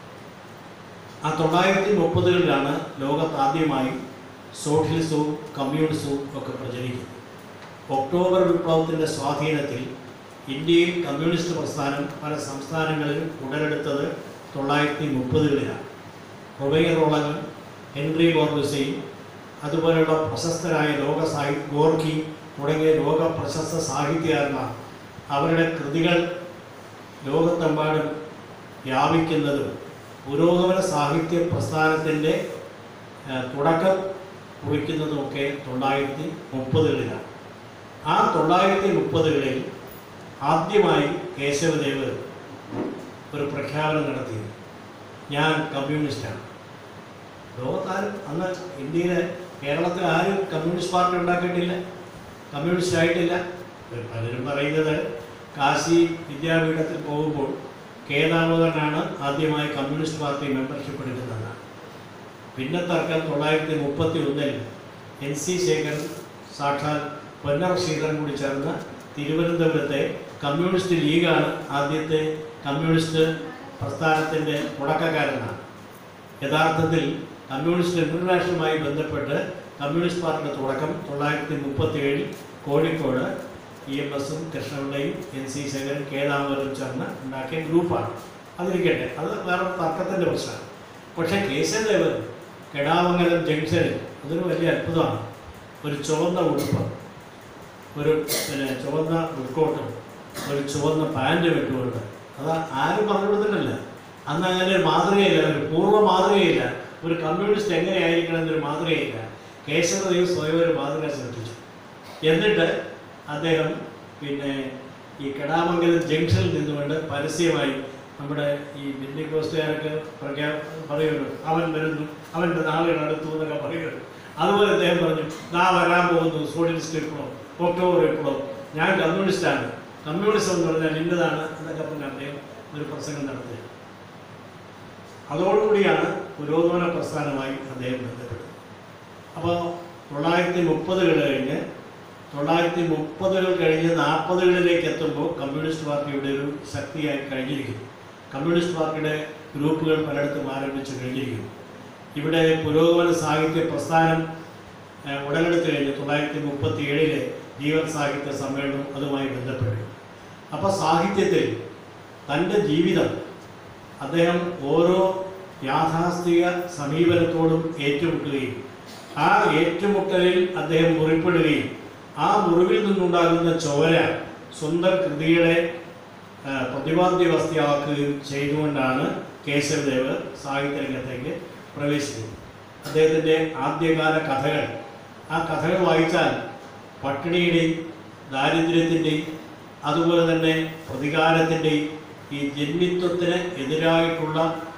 ആ തൊള്ളായിരത്തി മുപ്പതുകളിലാണ് ലോകത്ത് ആദ്യമായി സോഷ്യലിസവും കമ്മ്യൂണിസവും ഒക്കെ പ്രചരിക്കുന്നത് ഒക്ടോബർ വിപ്ലവത്തിൻ്റെ സ്വാധീനത്തിൽ ഇന്ത്യയിൽ കമ്മ്യൂണിസ്റ്റ് പ്രസ്ഥാനം പല സംസ്ഥാനങ്ങളിലും ഉടലെടുത്തത് തൊള്ളായിരത്തി മുപ്പതുകളിലാണ് റൊബൈൻ റോളങ്ങും ഹെൻറി ബോർബിസയും അതുപോലെയുള്ള പ്രശസ്തരായ ലോക സാഹി ഗോർക്കി തുടങ്ങിയ ലോക പ്രശസ്ത സാഹിത്യകാരന്മാർ അവരുടെ കൃതികൾ ലോകത്തെമ്പാടും വ്യാപിക്കുന്നതും പുരോഗമന സാഹിത്യ പ്രസ്ഥാനത്തിൻ്റെ ഏഹ്, തുടക്കം കുറിക്കുന്നതുമൊക്കെ തൊള്ളായിരത്തി മുപ്പതുകളിലാണ് ആ തൊള്ളായിരത്തി മുപ്പതുകളിൽ ആദ്യമായി കേശവദേവ് ഒരു പ്രഖ്യാപനം നടത്തി ഞാൻ കമ്മ്യൂണിസ്റ്റാണ് ലോകത്താരും അന്ന് ഇന്ത്യയിലെ കേരളത്തിൽ ആരും കമ്മ്യൂണിസ്റ്റ് പാർട്ടി ഉണ്ടാക്കിയിട്ടില്ല കമ്മ്യൂണിസ്റ്റ് ആയിട്ടില്ല പലരും പറയുന്നത് കാശി വിദ്യാപീഠത്തിൽ പോകുമ്പോൾ കെ ദാമോദരനാണ് ആദ്യമായി കമ്മ്യൂണിസ്റ്റ് പാർട്ടി മെമ്പർഷിപ്പ് എടുക്കുന്നതെന്നാണ് പിന്നെ തർക്കം തൊള്ളായിരത്തി മുപ്പത്തി ഒന്നിൽ എൻ സി ശേഖരൻ സാക്ഷാൽ പൊന്നർ ശ്രീധരൻ കൂടി ചേർന്ന് തിരുവനന്തപുരത്തെ കമ്മ്യൂണിസ്റ്റ് ലീഗാണ് ആദ്യത്തെ കമ്മ്യൂണിസ്റ്റ് പ്രസ്ഥാനത്തിൻ്റെ തുടക്കക്കാരനാണ് യഥാർത്ഥത്തിൽ കമ്മ്യൂണിസ്റ്റ് ഇന്റർനാഷണലുമായി ബന്ധപ്പെട്ട് കമ്മ്യൂണിസ്റ്റ് പാർട്ടിയുടെ തുടക്കം തൊള്ളായിരത്തി മുപ്പത്തി ഏഴിൽ കോഴിക്കോട് ഇ എം എസും കൃഷ്ണപിള്ളയും N C Sekharan K Damodaran ചേർന്ന് ഉണ്ടാക്കിയ ഗ്രൂപ്പാണ് അതിരിക്കട്ടെ അത് വേറെ തർക്കത്തിൻ്റെ പ്രശ്നമാണ് പക്ഷേ കേശവദേവൻ കെടാമംഗലം ജംഗ്ഷനിൽ അതൊരു വലിയ അത്ഭുതമാണ് ഒരു ചുവന്ന ഉടുപ്പ് ഒരു പിന്നെ ചുവന്ന ഉൾക്കോട്ടും ഒരു ചുവന്ന പാൻറ്റും ഇട്ടുകൊണ്ട് അത് ആരും പറഞ്ഞു കൊടുത്തിട്ടില്ല അന്ന് അങ്ങനെ ഒരു മാതൃകയില്ല ഒരു പൂർവ്വ മാതൃകയില്ല ഒരു കമ്മ്യൂണിസ്റ്റ് എങ്ങനെയായിരിക്കണം എന്നൊരു മാതൃകയില്ല കേശവദേവ് സ്വയം ഒരു മാതൃക സൃഷ്ടിച്ചു എന്നിട്ട് അദ്ദേഹം പിന്നെ ഈ കെടാമംഗലം ജംഗ്ഷനിൽ നിന്നുകൊണ്ട് പരസ്യമായി നമ്മുടെ ഈ ബിന്ദിക്കോസ്റ്റുകാരൊക്കെ പ്രഖ്യാ പറയുന്നു അവൻ വരുന്നു അവൻ്റെ നാളുകൾ അടുത്തു എന്നൊക്കെ പറയുന്നു അതുപോലെ അദ്ദേഹം പറഞ്ഞു നാ വരാൻ പോകുന്നു സോഷ്യലിസ്റ്റ് വിപ്ലവം ഒക്ടോബർ വിപ്ലവം ഞാൻ കമ്മ്യൂണിസ്റ്റാണ് കമ്മ്യൂണിസം എന്ന് പറഞ്ഞാൽ ഇന്നതാണ് എന്നൊക്കെ പറഞ്ഞ് അദ്ദേഹം ഒരു പ്രസംഗം നടത്തി അതോടുകൂടിയാണ് പുരോഗമന പ്രസ്ഥാനമായി അദ്ദേഹം ബന്ധപ്പെട്ടത് അപ്പോൾ തൊള്ളായിരത്തി മുപ്പതുകൾ കഴിഞ്ഞ് തൊള്ളായിരത്തി മുപ്പതുകൾ കഴിഞ്ഞ് നാൽപ്പതുകളിലേക്ക് എത്തുമ്പോൾ കമ്മ്യൂണിസ്റ്റ് പാർട്ടിയുടെ ഒരു ശക്തിയായി കഴിഞ്ഞിരിക്കുന്നു കമ്മ്യൂണിസ്റ്റ് പാർട്ടിയുടെ ഗ്രൂപ്പുകൾ പലയിടത്തും ആരംഭിച്ചു കഴിഞ്ഞിരിക്കുന്നു ഇവിടെ പുരോഗമന സാഹിത്യ പ്രസ്ഥാനം ഏഹ്, ഉടലെടുത്ത് കഴിഞ്ഞു തൊള്ളായിരത്തി മുപ്പത്തി ഏഴിലെ ജീവൻ സാഹിത്യ സമ്മേളനം അതുമായി ബന്ധപ്പെട്ടു അപ്പോൾ സാഹിത്യത്തിൽ തൻ്റെ ജീവിതം അദ്ദേഹം ഓരോ യാഥാസ്ഥിക സമീപനത്തോടും ഏറ്റുമുട്ടുകയും ആ ഏറ്റുമുട്ടലിൽ അദ്ദേഹം മുറിപ്പെടുകയും ആ മുറിവിൽ നിന്നുണ്ടാകുന്ന ചോര സ്വന്തം കൃതികളെ ആ, പ്രതിപാദ്യവസ്ഥയാക്കുകയും ചെയ്തുകൊണ്ടാണ് കേശവദേവ് സാഹിത്യരംഗത്തേക്ക് പ്രവേശിച്ചത് അദ്ദേഹത്തിൻ്റെ ആദ്യകാല കഥകൾ ആ കഥകൾ വായിച്ചാൽ പട്ടിണിയുടെയും ദാരിദ്ര്യത്തിൻ്റെയും അതുപോലെ തന്നെ പ്രതികാരത്തിൻ്റെയും ഈ ജന്മിത്വത്തിന് എതിരായിട്ടുള്ള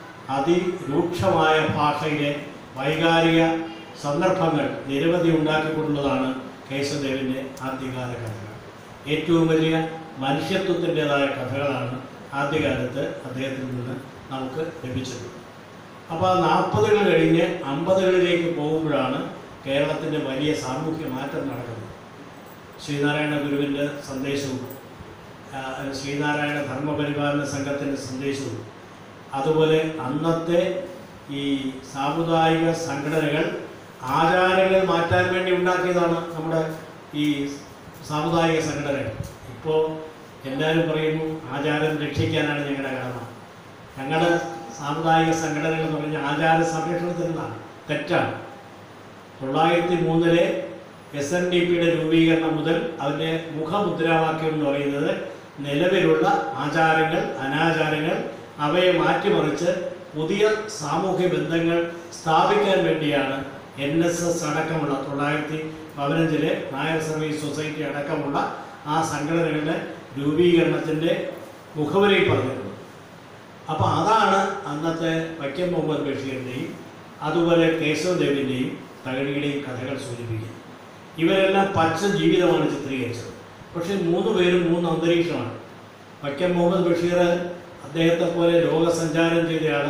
അതിരൂക്ഷമായ ഭാഷയിലെ വൈകാരിക സന്ദർഭങ്ങൾ നിരവധി ഉണ്ടാക്കിക്കൊണ്ടുള്ളതാണ് കേശവദേവിൻ്റെ ആദ്യകാല കഥകൾ ഏറ്റവും വലിയ മനുഷ്യത്വത്തിൻ്റെതായ കഥകളാണ് ആദ്യകാലത്ത് അദ്ദേഹത്തിൽ നിന്ന് നമുക്ക് ലഭിച്ചത് അപ്പോൾ ആ നാൽപ്പതുകൾ കഴിഞ്ഞ് അമ്പതുകളിലേക്ക് പോകുമ്പോഴാണ് കേരളത്തിൻ്റെ വലിയ സാമൂഹ്യ മാറ്റം നടക്കുന്നത് ശ്രീനാരായണ ഗുരുവിൻ്റെ സന്ദേശവും ആ, ശ്രീനാരായണ ധർമ്മപരിപാലന സംഘത്തിൻ്റെ സന്ദേശവും അതുപോലെ അന്നത്തെ ഈ സാമുദായിക സംഘടനകൾ ആചാരങ്ങൾ മാറ്റാൻ വേണ്ടി ഉണ്ടാക്കിയതാണ് നമ്മുടെ ഈ സാമുദായിക സംഘടനകൾ ഇപ്പോൾ എല്ലാവരും പറയുന്നു ആചാരം രക്ഷിക്കാനാണ് ഞങ്ങളുടെ കടമ ഞങ്ങളുടെ സാമുദായിക സംഘടനകൾ എന്ന് പറഞ്ഞാൽ ആചാര സംരക്ഷണത്തിനാണ് തെറ്റാണ് തൊള്ളായിരത്തി മൂന്നിലെ എസ് എൻ ഡി പിയുടെ രൂപീകരണം മുതൽ അതിൻ്റെ മുഖമുദ്രാവാക്യം എന്ന് പറയുന്നത് നിലവിലുള്ള ആചാരങ്ങൾ അനാചാരങ്ങൾ അവയെ മാറ്റിമറിച്ച് പുതിയ സാമൂഹ്യ ബന്ധങ്ങൾ സ്ഥാപിക്കാൻ വേണ്ടിയാണ് എൻ എസ് എസ് അടക്കമുള്ള തൊള്ളായിരത്തി പതിനഞ്ചിലെ നായർ സർവീസ് സൊസൈറ്റി അടക്കമുള്ള ആ സംഘടനകളുടെ രൂപീകരണത്തിൻ്റെ മുഖവരി പറഞ്ഞിരുന്നത് അപ്പോൾ അതാണ് അന്നത്തെ വൈക്കം മുഹമ്മദ് ബഷീറിൻ്റെയും അതുപോലെ കേശവദേവിൻ്റെയും തകഴിയുടെയും കഥകൾ സൂചിപ്പിക്കുന്നത് ഇവരെല്ലാം പച്ച ജീവിതമാണ് ചിത്രീകരിച്ചത് പക്ഷേ മൂന്ന് പേരും മൂന്ന് അന്തരീക്ഷമാണ് വൈക്കം മുഹമ്മദ് ബഷീർ അദ്ദേഹത്തെ പോലെ ലോകസഞ്ചാരം ചെയ്തയാൾ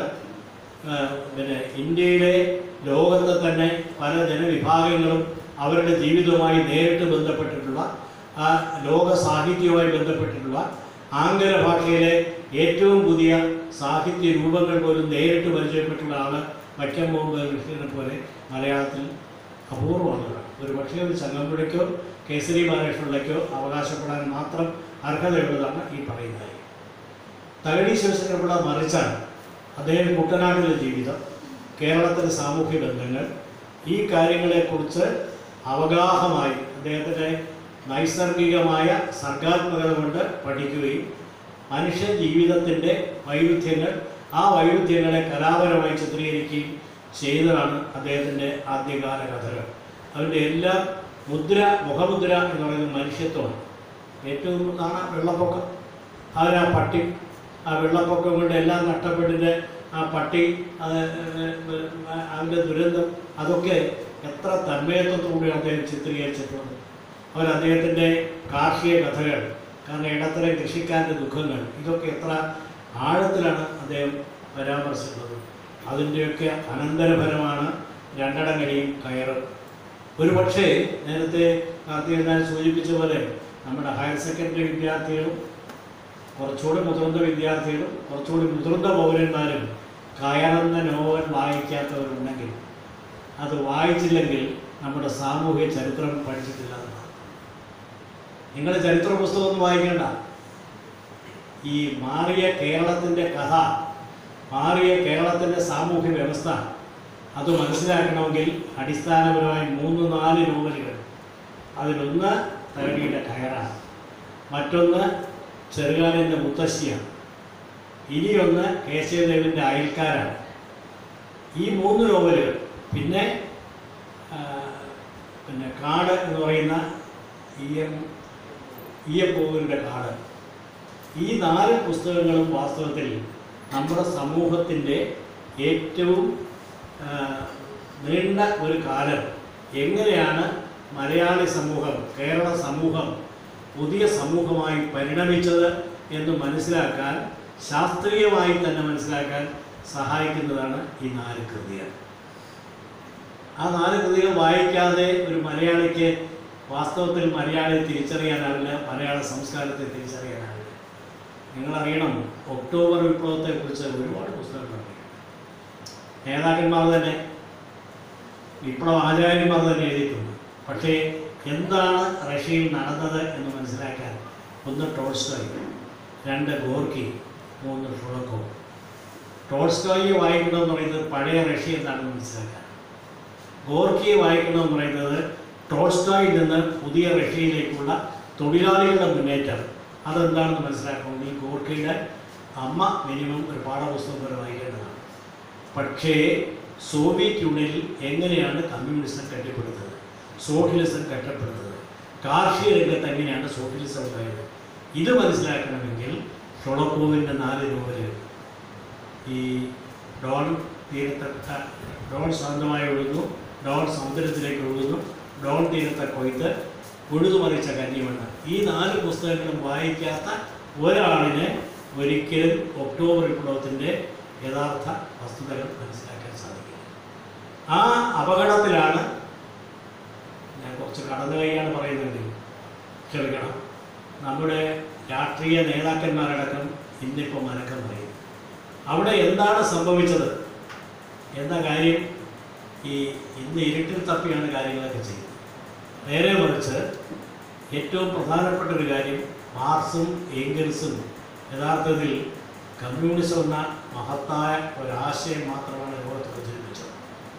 പിന്നെ ഇന്ത്യയിലെ ലോകത്തെ തന്നെ പല ജനവിഭാഗങ്ങളും അവരുടെ ജീവിതവുമായി നേരിട്ട് ബന്ധപ്പെട്ടിട്ടുള്ള ആ ലോക സാഹിത്യവുമായി ബന്ധപ്പെട്ടിട്ടുള്ള ആംഗല ഭാഷയിലെ ഏറ്റവും പുതിയ സാഹിത്യ രൂപങ്ങൾ പോലും നേരിട്ട് പരിചയപ്പെട്ടുള്ള ആള് വൈക്കം മുഹമ്മദ് ബഷീറിനെ പോലെ മലയാളത്തിൽ അപൂർവമാണ് ഒരു പക്ഷേ ഒരു ചങ്ങമ്പുഴയ്ക്കോ കേസരി ബാലകൃഷ്ണപിള്ളയ്ക്കോ അവകാശപ്പെടാൻ മാത്രം അർഹതയുള്ളതാണ് ഈ പറയുന്നത് തകഴി ശിവശങ്കരപിള്ള മറിച്ചാണ് അദ്ദേഹം കുട്ടനാട്ടിലെ ജീവിതം കേരളത്തിലെ സാമൂഹ്യ ബന്ധങ്ങൾ ഈ കാര്യങ്ങളെക്കുറിച്ച് അവഗാഹമായി അദ്ദേഹത്തിൻ്റെ നൈസർഗികമായ സർഗാത്മകത കൊണ്ട് പഠിക്കുകയും മനുഷ്യ ജീവിതത്തിൻ്റെ വൈവിധ്യങ്ങൾ ആ വൈവിധ്യങ്ങളെ കലാപരമായി ചിത്രീകരിക്കുകയും ചെയ്തതാണ് അദ്ദേഹത്തിൻ്റെ ആദ്യകാല കഥകൾ അതിൻ്റെ എല്ലാ മുദ്ര മുഖമുദ്ര എന്ന് പറയുന്നത് മനുഷ്യത്വമാണ് ഏറ്റവും നാണ വെള്ളപ്പൊക്കം അതിന് ആ പട്ടി ആ വെള്ളപ്പൊക്കം കൊണ്ട് എല്ലാം നഷ്ടപ്പെട്ടിട്ട് ആ പട്ടി അത് അതിൻ്റെ ദുരന്തം അതൊക്കെ എത്ര തന്മയത്വത്തോടെ അദ്ദേഹം ചിത്രീകരിച്ചിട്ടുണ്ട് അവർ അദ്ദേഹത്തിൻ്റെ കാർഷിക കഥകൾ കാരണം ഇടത്തരം കൃഷിക്കാരൻ്റെ ദുഃഖങ്ങൾ ഇതൊക്കെ എത്ര ആഴത്തിലാണ് അദ്ദേഹം പരാമർശിക്കുന്നത് അതിൻ്റെയൊക്കെ അനന്തരഫലമാണ് രണ്ടടങ്ങനെയും കയറും ഒരു പക്ഷേ നേരത്തെ കാർത്തികനാൻ സൂചിപ്പിച്ച പോലെ നമ്മുടെ ഹയർ സെക്കൻഡറി വിദ്യാർത്ഥികളും കുറച്ചുകൂടി മുതിർന്ന വിദ്യാർത്ഥികളും കുറച്ചുകൂടി മുതിർന്ന പൗരന്മാരും കയറുന്ന നോവൽ വായിക്കാത്തവരുണ്ടെങ്കിൽ അത് വായിച്ചില്ലെങ്കിൽ നമ്മുടെ സാമൂഹ്യ ചരിത്രം പഠിച്ചിട്ടില്ല എന്നതാണ് നിങ്ങൾ ചരിത്ര പുസ്തകമൊന്നും വായിക്കേണ്ട ഈ മാറിയ കേരളത്തിൻ്റെ കഥ മാറിയ കേരളത്തിൻ്റെ സാമൂഹ്യ വ്യവസ്ഥ അത് മനസ്സിലാക്കണമെങ്കിൽ അടിസ്ഥാനപരമായി മൂന്ന് നാല് നോവലുകൾ അതിലൊന്ന് തകഴിയുടെ കയറാണ് മറ്റൊന്ന് ചെറുകാലിൻ്റെ മുത്തശ്ശിയാണ് ഇനിയൊന്ന് കേശവദേവിൻ്റെ അയൽക്കാരാണ് ഈ മൂന്ന് നോവലുകൾ പിന്നെ ആ, പിന്നെ കാട് എന്ന് പറയുന്ന ഇ എം ഇ എം പൂവിൻ്റെ കാട് ഈ നാല് പുസ്തകങ്ങളും വാസ്തവത്തിൽ നമ്മുടെ സമൂഹത്തിൻ്റെ ഏറ്റവും ആ, നീണ്ട ഒരു കാലം എങ്ങനെയാണ് മലയാളി സമൂഹം കേരള സമൂഹം പുതിയ സമൂഹമായി പരിണമിച്ചത് എന്ന് മനസ്സിലാക്കാൻ ശാസ്ത്രീയമായി തന്നെ മനസ്സിലാക്കാൻ സഹായിക്കുന്നതാണ് ഈ നാല് കൃതികൾ ആ നാല് കൃതികൾ വായിക്കാതെ ഒരു മലയാളിക്ക് വാസ്തവത്തിൽ മലയാളിയെ തിരിച്ചറിയാനാവില്ല മലയാള സംസ്കാരത്തെ തിരിച്ചറിയാനാവില്ല നിങ്ങളറിയണം ഒക്ടോബർ വിപ്ലവത്തെക്കുറിച്ച് ഒരുപാട് പുസ്തകങ്ങളുണ്ട് നേതാക്കന്മാർ തന്നെ വിപ്ലവ ആചാര്യന്മാർ തന്നെ എഴുതിയിട്ടുണ്ട് പക്ഷേ എന്താണ് റഷ്യയിൽ നടന്നത് എന്ന് മനസ്സിലാക്കാൻ ഒന്ന് ടോൾസ്റ്റോയ് രണ്ട് ഗോർക്കി മൂന്ന് ഷുളക്കോ ടോൾസ്റ്റോയി വായിക്കണമെന്ന് പറയുന്നത് പഴയ റഷ്യ എന്താണെന്ന് മനസ്സിലാക്കാൻ ഗോർക്കിയെ വായിക്കണമെന്ന് പറയുന്നത് ടോൾസ്റ്റോയിൽ നിന്ന് പുതിയ റഷ്യയിലേക്കുള്ള തൊഴിലാളികളുടെ മുന്നേറ്റം അതെന്താണെന്ന് മനസ്സിലാക്കണമെങ്കിൽ ഗോർക്കിയുടെ അമ്മ മിനിമം ഒരു പാഠപുസ്തകം വരെ വായിക്കേണ്ടതാണ് പക്ഷേ സോവിയറ്റ് യൂണിയനിൽ എങ്ങനെയാണ് കമ്മ്യൂണിസം കെട്ടിപ്പടുത്തത് സോഷ്യലിസം കെട്ടപ്പെടുന്നത് കാർഷിക രംഗത്ത് എങ്ങനെയാണ് സോഷ്യലിസം ഉണ്ടായത് ഇത് മനസ്സിലാക്കണമെങ്കിൽ ഷൊളക്കോവിൻ്റെ നാല് നോവലുകൾ ഈ ഡോൺ തീരത്തെ ഡോൺ ശാന്തമായി ഒഴുകുന്നു ഡോൺ സമുദ്രത്തിലേക്ക് ഒഴുകുന്നു ഡോൺ തീരത്തെ കൊയ്ത്ത് ഉഴുതുമറിച്ച കന്യമണ്ണ് ഈ നാല് പുസ്തകങ്ങളും വായിക്കാത്ത ഒരാളിന് ഒരിക്കലും ഒക്ടോബർ വിപ്ലവത്തിൻ്റെ യഥാർത്ഥ വസ്തുതകൾ മനസ്സിലാക്കാൻ സാധിക്കില്ല ആ അപകടത്തിലാണ് ഞാൻ കുറച്ച് കടന്നു കൈയാണ് പറയുന്നതെങ്കിൽ ക്ഷമിക്കണം നമ്മുടെ രാഷ്ട്രീയ നേതാക്കന്മാരടക്കം ഇന്നിപ്പോൾ മനക്കം പറയും അവിടെ എന്താണ് സംഭവിച്ചത് എന്ന കാര്യം ഈ ഇന്ന് ഇരുട്ടിൽ തപ്പിയാണ് കാര്യങ്ങളൊക്കെ ചെയ്യുന്നത് നേരെ മറിച്ച് ഏറ്റവും പ്രധാനപ്പെട്ട ഒരു കാര്യം മാർക്സും ഏംഗൽസും യഥാർത്ഥത്തിൽ കമ്മ്യൂണിസം എന്ന മഹത്തായ ഒരാശയം മാത്രമാണ് ലോകത്ത് പ്രചരിപ്പിച്ചത്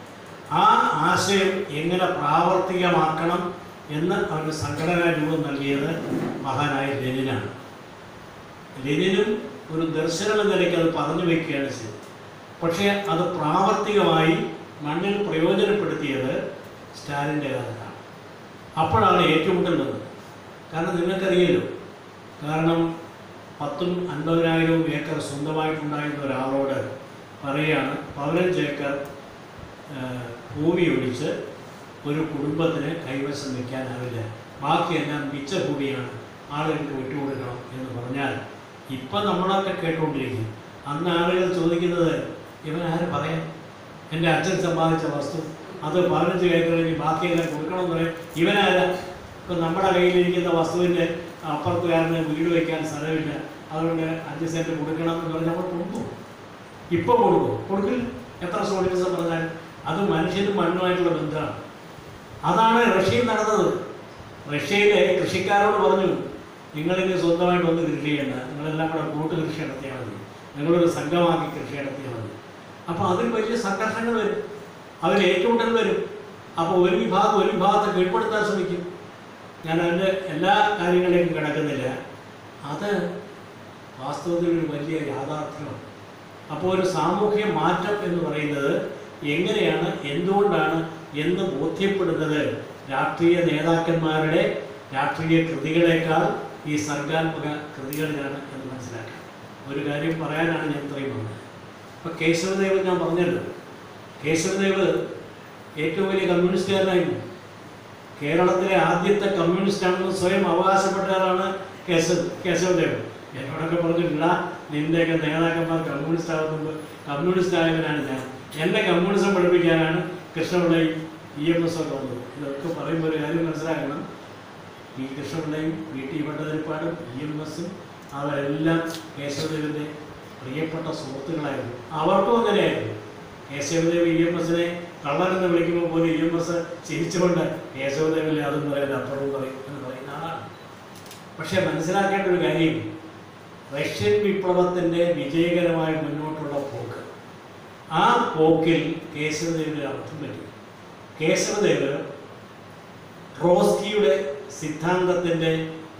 ആ ആശയം എങ്ങനെ പ്രാവർത്തികമാക്കണം എന്ന് അവർക്ക് സംഘടനാ രൂപം നൽകിയത് മഹാനായ ലെനിനാണ് ലെനിനും ഒരു ദർശനം എന്ന നിലയ്ക്ക് അത് പറഞ്ഞു വയ്ക്കുകയാണ് ചെയ്തത് പക്ഷേ അത് പ്രാവർത്തികമായി മണ്ണിൽ പ്രയോജനപ്പെടുത്തിയത് സ്റ്റാലിൻ്റെ കാലത്താണ് അപ്പോഴാണ് ഏറ്റുമുട്ടൽ വന്നത് കാരണം നിങ്ങൾക്കറിയാലോ കാരണം പത്തും അൻപതിനായിരവും ഏക്കർ സ്വന്തമായിട്ടുണ്ടായിരുന്ന ഒരാളോട് പറയുകയാണ് പതിനഞ്ച് ഏക്കർ ആ, ഭൂമി ഒഴിച്ച് ഒരു കുടുംബത്തിന് കൈവശം വയ്ക്കാനാവില്ല ബാക്കിയെല്ലാം മിച്ച ഭൂമിയാണ് ആളുകൾക്ക് വിട്ടുകൊടുക്കണം എന്ന് പറഞ്ഞാൽ ഇപ്പം നമ്മളൊക്കെ കേട്ടുകൊണ്ടിരിക്കും അന്ന് ആളുകൾ ചോദിക്കുന്നത് ഇവൻ ആര് പറയാം എൻ്റെ അച്ഛൻ സമ്പാദിച്ച വസ്തു അത് പതിനഞ്ച് ഏക്കർ കഴിഞ്ഞ് ബാക്കിയെല്ലാം കൊടുക്കണമെന്ന് പറയും ഇവനാരാ ഇപ്പം നമ്മുടെ കയ്യിലിരിക്കുന്ന വസ്തുവിൻ്റെ അപ്പുറത്തുകാരന് വീട് വയ്ക്കാൻ സ്ഥലമില്ല അതുകൊണ്ട് അഞ്ച് സെൻറ്റ് കൊടുക്കണം എന്ന് പറഞ്ഞാൽ നമ്മൾ കൊടുക്കും ഇപ്പം കൊടുക്കും കൊടുക്കില്ല എത്ര സോളിസം പറഞ്ഞാൽ അത് മനുഷ്യനും മണ്ണുമായിട്ടുള്ള ബന്ധമാണ് അതാണ് റഷ്യയിൽ നടന്നത് റഷ്യയിലെ കൃഷിക്കാരോട് പറഞ്ഞു നിങ്ങളിനി സ്വന്തമായിട്ട് ഒന്ന് കൃഷി ചെയ്യണ്ട നിങ്ങളെല്ലാം കൂടെ കൂട്ട് കൃഷി നടത്തിയാൽ മതി നിങ്ങളൊരു സംഘമാക്കി കൃഷി നടത്തിയാൽ മതി അപ്പോൾ അതിൽ വലിയ സംഘർഷങ്ങൾ വരും അതിൽ ഏറ്റുമുട്ടൽ വരും അപ്പോൾ ഒരു വിഭാഗം ഒരു വിഭാഗത്തെ കീഴ്പ്പെടുത്താൻ ശ്രമിക്കും ഞാൻ അതിൻ്റെ എല്ലാ കാര്യങ്ങളിലേക്കും കിടക്കുന്നില്ല അത് വാസ്തവത്തിൽ ഒരു വലിയ യാഥാർത്ഥ്യമാണ് അപ്പോൾ ഒരു സാമൂഹ്യ മാറ്റം എന്ന് പറയുന്നത് എങ്ങനെയാണ് എന്തുകൊണ്ടാണ് എന്ന് ബോധ്യപ്പെടുന്നത് രാഷ്ട്രീയ നേതാക്കന്മാരുടെ രാഷ്ട്രീയ കൃതികളേക്കാൾ ഈ സർഗാത്മക കൃതികളിലാണ് എന്ന് മനസ്സിലാക്കാം ഒരു കാര്യം പറയാനാണ് ഞാൻ ഇത്രയും വന്നത് ഇപ്പോൾ കേശവദേവ് ഞാൻ പറഞ്ഞല്ലോ കേശവദേവ് ഏറ്റവും വലിയ കമ്മ്യൂണിസ്റ്റുകാരനായിരുന്നു കേരളത്തിലെ ആദ്യത്തെ കമ്മ്യൂണിസ്റ്റാണെന്ന് സ്വയം അവകാശപ്പെട്ട ആളാണ് കേശവ് കേശവദേവ് എന്നോടൊക്കെ പറഞ്ഞിട്ടില്ല നിന്റെയൊക്കെ നേതാക്കന്മാർ കമ്മ്യൂണിസ്റ്റ് ആവുന്നത് കമ്മ്യൂണിസ്റ്റ് ആയവനാണ് ഞാൻ എന്നെ കമ്മ്യൂണിസം പഠിപ്പിക്കാനാണ് കൃഷ്ണപിള്ളയും ഇ എം എസ് ഒക്കെ വന്നത് ഇതൊക്കെ പറയുമ്പോൾ ഒരു കാര്യം മനസ്സിലാക്കണം ഈ കൃഷ്ണപിള്ളയും വി ടി ഭട്ടതിരിപ്പാടും ഇ എം എസും അവരെല്ലാം കേശവദേവിൻ്റെ പ്രിയപ്പെട്ട സുഹൃത്തുക്കളായിരുന്നു അവർക്കും അങ്ങനെയായിരുന്നു കേശവദേവ് ഇ എം എസിനെ കള്ളനെന്ന് വിളിക്കുമ്പോൾ പോലും ഇ എം എസ് ചിരിച്ചുകൊണ്ട് കേശവദേവിലെ അതും പറയില്ല അപ്പുറവും പറയും എന്ന് പറയുന്ന ആളാണ് പക്ഷേ മനസ്സിലാക്കേണ്ട ഒരു കാര്യം റഷ്യൻ വിപ്ലവത്തിൻ്റെ വിജയകരമായി മുന്നോട്ടുള്ള പോക്ക് ആ പോക്കിൽ കേശവദേവിന് അർത്ഥം പറ്റി കേശവദേവ് ട്രോസ്കിയുടെ സിദ്ധാന്തത്തിൻ്റെ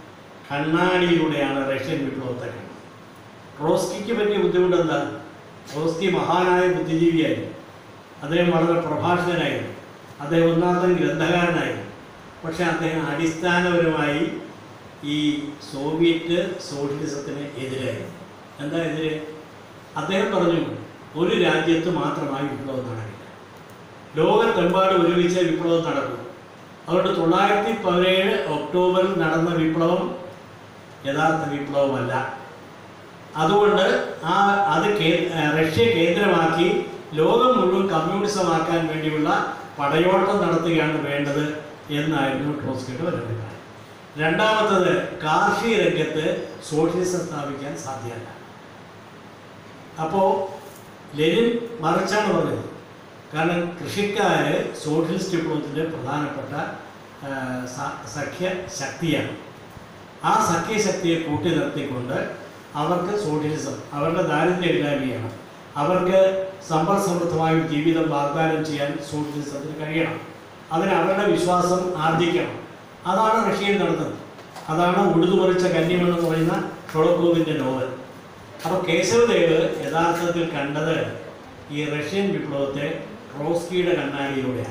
കണ്ണാടിയിലൂടെയാണ് റഷ്യൻ വിപ്ലവത്തെ കണ്ടത് ട്രോസ്കിക്ക് പറ്റിയ ബുദ്ധിമുട്ട് എന്താ ട്രോസ്കി മഹാനായ ബുദ്ധിജീവിയായിരുന്നു അദ്ദേഹം വളരെ പ്രഭാഷകനായിരുന്നു അദ്ദേഹം ഒന്നാമത്തെ ഗ്രന്ഥകാരനായിരുന്നു പക്ഷെ അദ്ദേഹം അടിസ്ഥാനപരമായി ഈ സോവിയറ്റ് സോഷ്യലിസത്തിന് എതിരായിരുന്നു എന്താ എതിരെ അദ്ദേഹം പറഞ്ഞു ഒരു രാജ്യത്ത് മാത്രമായി വിപ്ലവം നടക്കില്ല ലോകത്തെമ്പാടും ഒരുമിച്ച് വിപ്ലവം നടക്കും അതുകൊണ്ട് തൊള്ളായിരത്തി പതിനേഴ് ഒക്ടോബറിൽ നടന്ന വിപ്ലവം യഥാർത്ഥ വിപ്ലവമല്ല അതുകൊണ്ട് ആ അത് കേ- ആ, റഷ്യ കേന്ദ്രമാക്കി ലോകം മുഴുവൻ കമ്മ്യൂണിസമാക്കാൻ വേണ്ടിയുള്ള പടയോട്ടം നടത്തുകയാണ് വേണ്ടത് എന്നായിരുന്നു ട്രോസ്കിയുടെ ഒരു അഭിപ്രായം രണ്ടാമത്തത് കാർഷിക രംഗത്ത് സോഷ്യലിസം സ്ഥാപിക്കാൻ സാധ്യമല്ല അപ്പോൾ ലെനിൻ മറിച്ചാണ് പറഞ്ഞത് കാരണം കൃഷിക്കാർ സോഷ്യലിസ്റ്റ് വിപ്ലവത്തിൻ്റെ പ്രധാനപ്പെട്ട ആ, സ- സഖ്യ ശക്തിയാണ് ആ സഖ്യശക്തിയെ കൂട്ടി നിർത്തിക്കൊണ്ട് അവർക്ക് സോഷ്യലിസം അവരുടെ ദാരിദ്ര്യം ഇല്ലായ്മ ചെയ്യണം അവർക്ക് സമ്പൽ സമൃദ്ധമായ ഒരു ജീവിതം വാഗ്ദാനം ചെയ്യാൻ സോഷ്യലിസത്തിന് കഴിയണം അതിന് അവരുടെ വിശ്വാസം ആർജിക്കണം അതാണ് റഷ്യയിൽ നടന്നത് അതാണ് ഉഴുതുമറിച്ച കന്യമെന്ന് പറയുന്ന ഷൊളക്കോവിൻ്റെ നോവൽ അപ്പോൾ കേശവദേവ് യഥാർത്ഥത്തിൽ കണ്ടത് ഈ റഷ്യൻ വിപ്ലവത്തെ ട്രോസ്കിയുടെ കണ്ണാടിയിലൂടെയാണ്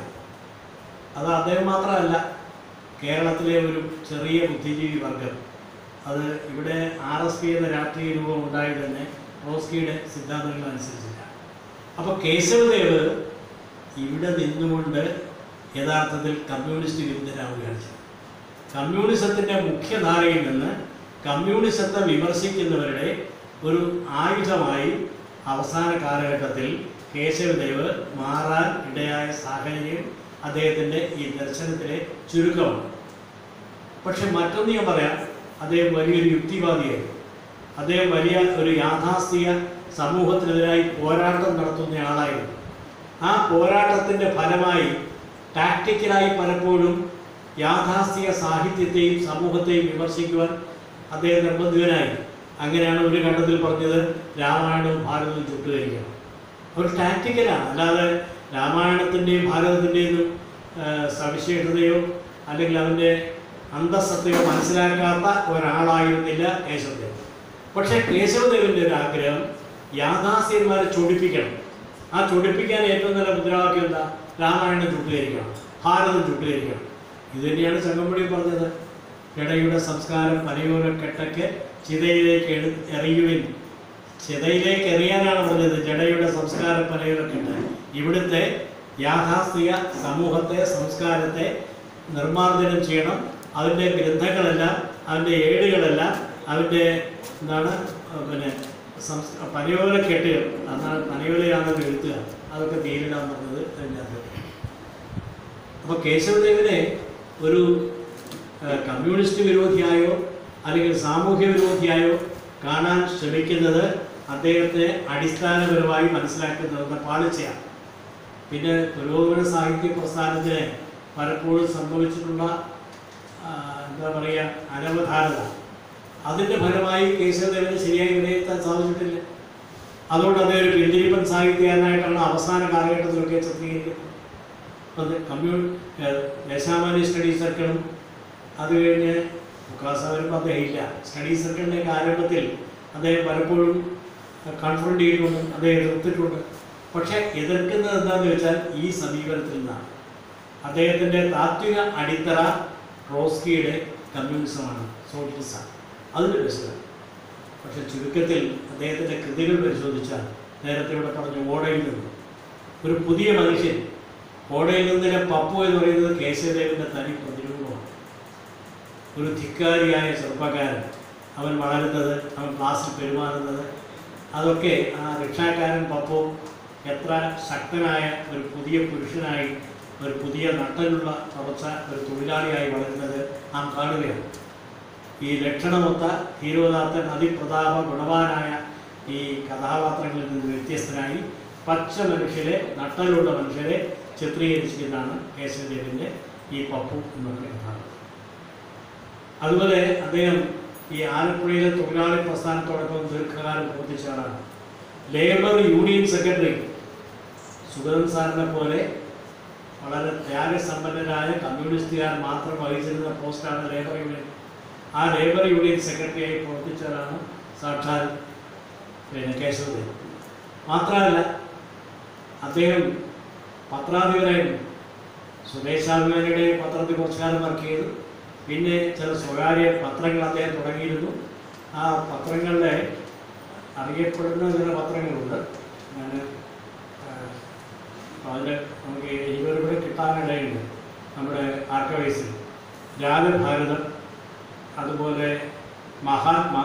അത് അദ്ദേഹം മാത്രമല്ല കേരളത്തിലെ ഒരു ചെറിയ ബുദ്ധിജീവി വർഗം അത് ഇവിടെ ആർ എസ് പി എന്ന രാഷ്ട്രീയ രൂപം ഉണ്ടായത് തന്നെ ട്രോസ്കിയുടെ സിദ്ധാന്തങ്ങൾ അനുസരിച്ചില്ല അപ്പോൾ കേശവദേവ് ഇവിടെ നിന്നുകൊണ്ട് യഥാർത്ഥത്തിൽ കമ്മ്യൂണിസ്റ്റ് വിരുദ്ധരാവുകയാണ് ചെയ്തത് കമ്മ്യൂണിസത്തിൻ്റെ മുഖ്യധാരയിൽ നിന്ന് കമ്മ്യൂണിസത്തെ വിമർശിക്കുന്നവരുടെ ഒരു ആയുധമായി അവസാന കാലഘട്ടത്തിൽ കേശവദേവ് മാറാൻ ഇടയായ സാഹചര്യം അദ്ദേഹത്തിൻ്റെ ഈ ദർശനത്തിലെ ചുരുക്കമാണ് പക്ഷെ മറ്റൊന്ന് ഞാൻ പറയാം അദ്ദേഹം വലിയൊരു യുക്തിവാദിയായിരുന്നു അദ്ദേഹം വലിയ ഒരു യാഥാസ്ഥിക സമൂഹത്തിനെതിരായി പോരാട്ടം നടത്തുന്ന ആളായിരുന്നു ആ പോരാട്ടത്തിൻ്റെ ഫലമായി ടാക്ടിക്കലായി പലപ്പോഴും യാഥാസ്ഥിക സാഹിത്യത്തെയും സമൂഹത്തെയും വിമർശിക്കുവാൻ അദ്ദേഹം നിർബന്ധിതനായി അങ്ങനെയാണ് ഒരു ഘട്ടത്തിൽ പറഞ്ഞത് രാമായണവും ഭാരതവും ചുട്ടുകരിക്കണം ഒരു ടാക്ടിക്കലാണ് അല്ലാതെ രാമായണത്തിൻ്റെയും ഭാരതത്തിൻ്റെയും സവിശേഷതയോ അല്ലെങ്കിൽ അതിൻ്റെ അന്തസ്സത്തെയോ മനസ്സിലാക്കാത്ത ഒരാളായിരുന്നില്ല കേശവദേവ് പക്ഷേ കേശവദേവിൻ്റെ ഒരു ആഗ്രഹം യാഥാസ്ഥ്യന്മാരെ ചൊടിപ്പിക്കണം ആ ചൊടിപ്പിക്കാൻ ഏറ്റവും നല്ല മുദ്രാവാക്യം എന്താ രാമായണം ചുട്ടുകരിക്കണം ഭാരതം ചുട്ടുകരിക്കണം ഇത് തന്നെയാണ് ചങ്ങമ്പടി പറഞ്ഞത് കിടയുടെ സംസ്കാരം പനയോര കെട്ടയ്ക്ക് ചിതയിലേക്ക് എടു എറിയുവിൻ ചിതയിലേക്ക് എറിയാനാണ് പറഞ്ഞത് ജടയുടെ സംസ്കാരം പനയോര കെട്ട് ഇവിടുത്തെ യാഥാസ്ഥിക സമൂഹത്തെ സംസ്കാരത്തെ നിർമ്മാർജ്ജനം ചെയ്യണം അതിൻ്റെ ഗ്രന്ഥങ്ങളെല്ലാം അതിൻ്റെ ഏടുകളെല്ലാം അതിൻ്റെ എന്താണ് ആ, പിന്നെ സംസ് പനയോല കെട്ടുകൾ അന്നാണ് പനയോലയാണെന്ന് എഴുത്തുക അതൊക്കെ തീരിടാൻ പറഞ്ഞത് അതിനകത്ത് അപ്പോൾ കേശവദേവിനെ ഒരു ആ, കമ്മ്യൂണിസ്റ്റ് വിരോധിയായോ അല്ലെങ്കിൽ സാമൂഹ്യ വിരോധിയായോ കാണാൻ ശ്രമിക്കുന്നത് അദ്ദേഹത്തെ അടിസ്ഥാനപരമായി മനസ്സിലാക്കുന്നത് പാളിച്ചയാണ് പിന്നെ പുരോഗമന സാഹിത്യ പ്രസ്ഥാനത്തിന് പലപ്പോഴും സംഭവിച്ചിട്ടുള്ള ആ, എന്താ പറയുക അനവധാരത അതിൻ്റെ ഫലമായി കേശവദേവന് ശരിയായി വിലയിരുത്താൻ സാധിച്ചിട്ടില്ല അതുകൊണ്ട് അദ്ദേഹം ഒരു പിന്തിരിപ്പൻ സാഹിത്യകാരനായിട്ടാണ് അവസാന കാലഘട്ടത്തിലൊക്കെ ചിത്രീകരിക്കുന്നത് അത് കമ്മ്യൂൺ ഏഹ് ദേശാമാന്യ സ്റ്റഡി സർക്കിളും അത് കഴിഞ്ഞ് മുക്കാസ വരുമ്പോൾ അദ്ദേഹം ഇല്ല സ്റ്റഡി സർക്കിളിൻ്റെ ആരംഭത്തിൽ അദ്ദേഹം പലപ്പോഴും കൺഫ്രണ്ട് ചെയ്തിട്ടുണ്ട് അദ്ദേഹം എതിർത്തിട്ടുണ്ട് പക്ഷേ എതിർക്കുന്നത് എന്താണെന്ന് വെച്ചാൽ ഈ സമീപനത്തിൽ നിന്നാണ് അദ്ദേഹത്തിൻ്റെ താത്വിക അടിത്തറ ട്രോസ്കിയുടെ കമ്മ്യൂണിസമാണ് സോഷ്യലിസമാണ് അതിൻ്റെ ബെസ്റ്റാണ് പക്ഷെ ചുരുക്കത്തിൽ അദ്ദേഹത്തിൻ്റെ കൃതികൾ പരിശോധിച്ചാൽ നേരത്തെ ഇവിടെ പറഞ്ഞ ഓടയിൽ നിന്ന് ഒരു പുതിയ മനുഷ്യൻ ഓടയിൽ നിന്നിലെ പപ്പു എന്ന് പറയുന്നത് കേശവദേവൻ്റെ തനി പ്രതിരൂപമാണ് ഒരു ധിക്കാരിയായ ചെറുപ്പക്കാരൻ അവൻ വളരുന്നത് അവൻ ക്ലാസ്സിൽ പെരുമാറുന്നത് അതൊക്കെ ആ റിക്ഷാക്കാരൻ പപ്പു എത്ര ശക്തനായ ഒരു പുതിയ പുരുഷനായി ഒരു പുതിയ നട്ടലുള്ള തുറച്ച ഒരു തൊഴിലാളിയായി വളരുന്നത് നാം കാണുകയാണ് ഈ ലക്ഷണമൊത്ത ധീരോദാത്ത നദിപ്രതാപ ഗുണവാനായ ഈ കഥാപാത്രങ്ങളിൽ നിന്ന് വ്യത്യസ്തനായി പച്ച മനുഷ്യരെ നട്ടലുള്ള മനുഷ്യരെ ചിത്രീകരിച്ചിരിക്കുന്നതാണ് കേശവദേവൻ്റെ ഈ പപ്പു എന്ന് പറഞ്ഞ കഥാപാത്രം അതുപോലെ അദ്ദേഹം ഈ ആലപ്പുഴയിലെ തൊഴിലാളി പ്രസ്ഥാനത്തോടൊപ്പം ദീർഘകാലം പ്രവർത്തിച്ച ആളാണ് ലേബർ യൂണിയൻ സെക്രട്ടറി സുഗതൻ സാറിനെ പോലെ വളരെ ത്യാഗസമ്പന്നരായ കമ്മ്യൂണിസ്റ്റുകാർ മാത്രം വഹിച്ചിരുന്ന പോസ്റ്റാണ് ലേബർ യൂണിയൻ ആ ലേബർ യൂണിയൻ സെക്രട്ടറിയായി പ്രവർത്തിച്ചവരാണ് സാക്ഷാൽ പിന്നെ കേശവദേവ് മാത്രമല്ല അദ്ദേഹം പത്രാധിപരായിരുന്നു സ്വദേശാഭിമാനിയുടെ പത്രത്തിൽ കുറച്ചു കാലം വർക്ക് ചെയ്തു പിന്നെ ചില സ്വകാര്യ പത്രങ്ങൾ അദ്ദേഹം തുടങ്ങിയിരുന്നു ആ പത്രങ്ങളുടെ അറിയപ്പെടുന്ന ചില പത്രങ്ങളുണ്ട് ഞാൻ അതിൽ നമുക്ക് ഇരുവരും കിട്ടാനിടയുണ്ട് നമ്മുടെ ആർക്കവൈസിൽ രാജഭാരതം അതുപോലെ മഹാത്മാ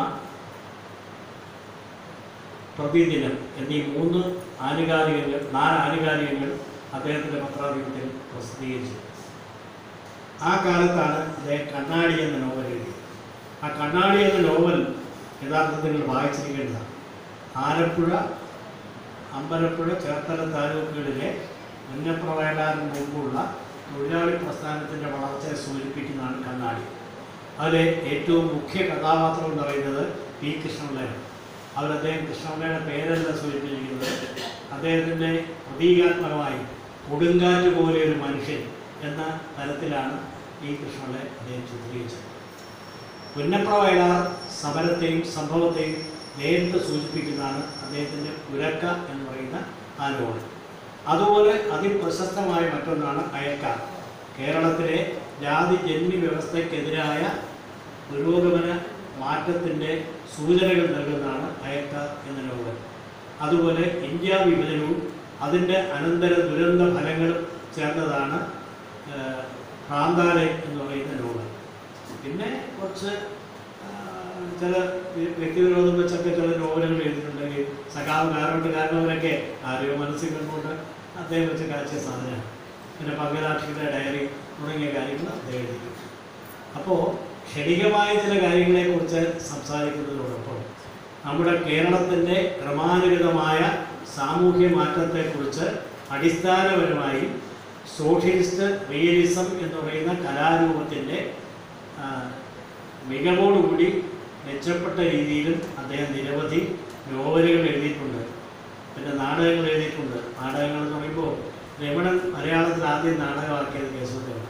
പ്രതിദിനം എന്നീ മൂന്ന് ആനുകാലികങ്ങൾ നാല് ആനുകാലികങ്ങൾ അദ്ദേഹത്തിൻ്റെ പത്രാധിപത്യത്തിൽ പ്രസിദ്ധീകരിച്ചു ആ കാലത്താണ് അദ്ദേഹം കണ്ണാടി എന്ന നോവൽ എഴുതിയത് ആ കണ്ണാടി എന്ന നോവൽ യഥാർത്ഥത്തിൽ നിങ്ങൾ വായിച്ചിരിക്കേണ്ടതാണ് ആലപ്പുഴ അമ്പലപ്പുഴ ചേർത്തല താലൂക്കുകളിലെ മുന്നപ്രവയലാറിന് മുമ്പുള്ള തൊഴിലാളി പ്രസ്ഥാനത്തിൻ്റെ വളർച്ചയെ സൂചിപ്പിക്കുന്നതാണ് കണ്ണാടി അതിലെ ഏറ്റവും മുഖ്യ കഥാപാത്രം എന്ന് പറയുന്നത് പി കൃഷ്ണപിള്ളയാണ് അവർ അദ്ദേഹം കൃഷ്ണപിള്ളയുടെ പേരല്ല സൂചിപ്പിച്ചിരിക്കുന്നത് അദ്ദേഹത്തിൻ്റെ പ്രതീകാത്മകമായി കൊടുങ്കാറ്റ് പോലെ ഒരു മനുഷ്യൻ എന്ന തലത്തിലാണ് പി കൃഷ്ണപിള്ളയെ അദ്ദേഹം ചിത്രീകരിച്ചത് പുന്നപ്ര വയലാർ സമരത്തെയും സംഭവത്തെയും നേരിട്ട് സൂചിപ്പിക്കുന്നതാണ് അദ്ദേഹത്തിൻ്റെ ഉരക്ക എന്ന് പറയുന്ന ആ നോവൽ അതുപോലെ അതിപ്രശസ്തമായ മറ്റൊന്നാണ് അയക്കാർ കേരളത്തിലെ ജാതി ജന്മി വ്യവസ്ഥയ്ക്കെതിരായ പുരോഗമന മാറ്റത്തിൻ്റെ സൂചനകൾ നൽകുന്നതാണ് അയക്കാർ എന്ന നോവൽ അതുപോലെ ഇന്ത്യ വിഭജനവും അതിൻ്റെ അനന്തര ദുരന്ത ഫലങ്ങളും ചേർന്നതാണ് ഏഹ്, ഭ്രാന്താലയം എന്ന് പറയുന്ന നോവൽ പിന്നെ കുറച്ച് ആ, ചില വ്യ- വ്യക്തിവിരോധം വെച്ചൊക്കെ ചില നോവലുകൾ എഴുതിയിട്ടുണ്ടെങ്കിൽ സഖാവ് കാരണമുണ്ട് കാരണവരൊക്കെ ആരെയോ മനസ്സിൽ കണ്ടുകൊണ്ട് അദ്ദേഹം വെച്ച് കാച്ചിയ സാധനമാണ് പിന്നെ പങ്കരാക്ഷിയുടെ ഡയറി തുടങ്ങിയ കാര്യങ്ങൾ അദ്ദേഹം എഴുതിയിട്ടുണ്ട് അപ്പോൾ ക്ഷണികമായ ചില കാര്യങ്ങളെക്കുറിച്ച് സംസാരിക്കുന്നതിനോടൊപ്പം നമ്മുടെ കേരളത്തിൻ്റെ ക്രമാനുഗതമായ സാമൂഹ്യ മാറ്റത്തെക്കുറിച്ച് അടിസ്ഥാനപരമായി സോഷ്യലിസ്റ്റ് റിയലിസം എന്ന് പറയുന്ന കലാരൂപത്തിൻ്റെ ആ, മികവോടുകൂടി മെച്ചപ്പെട്ട രീതിയിലും അദ്ദേഹം നിരവധി നോവലുകൾ എഴുതിയിട്ടുണ്ട് പിന്നെ നാടകങ്ങൾ എഴുതിയിട്ടുണ്ട് നാടകങ്ങൾ എന്ന് പറയുമ്പോൾ രമണൻ മലയാളത്തിൽ ആദ്യം നാടകമാക്കിയത് കേശവദേവൻ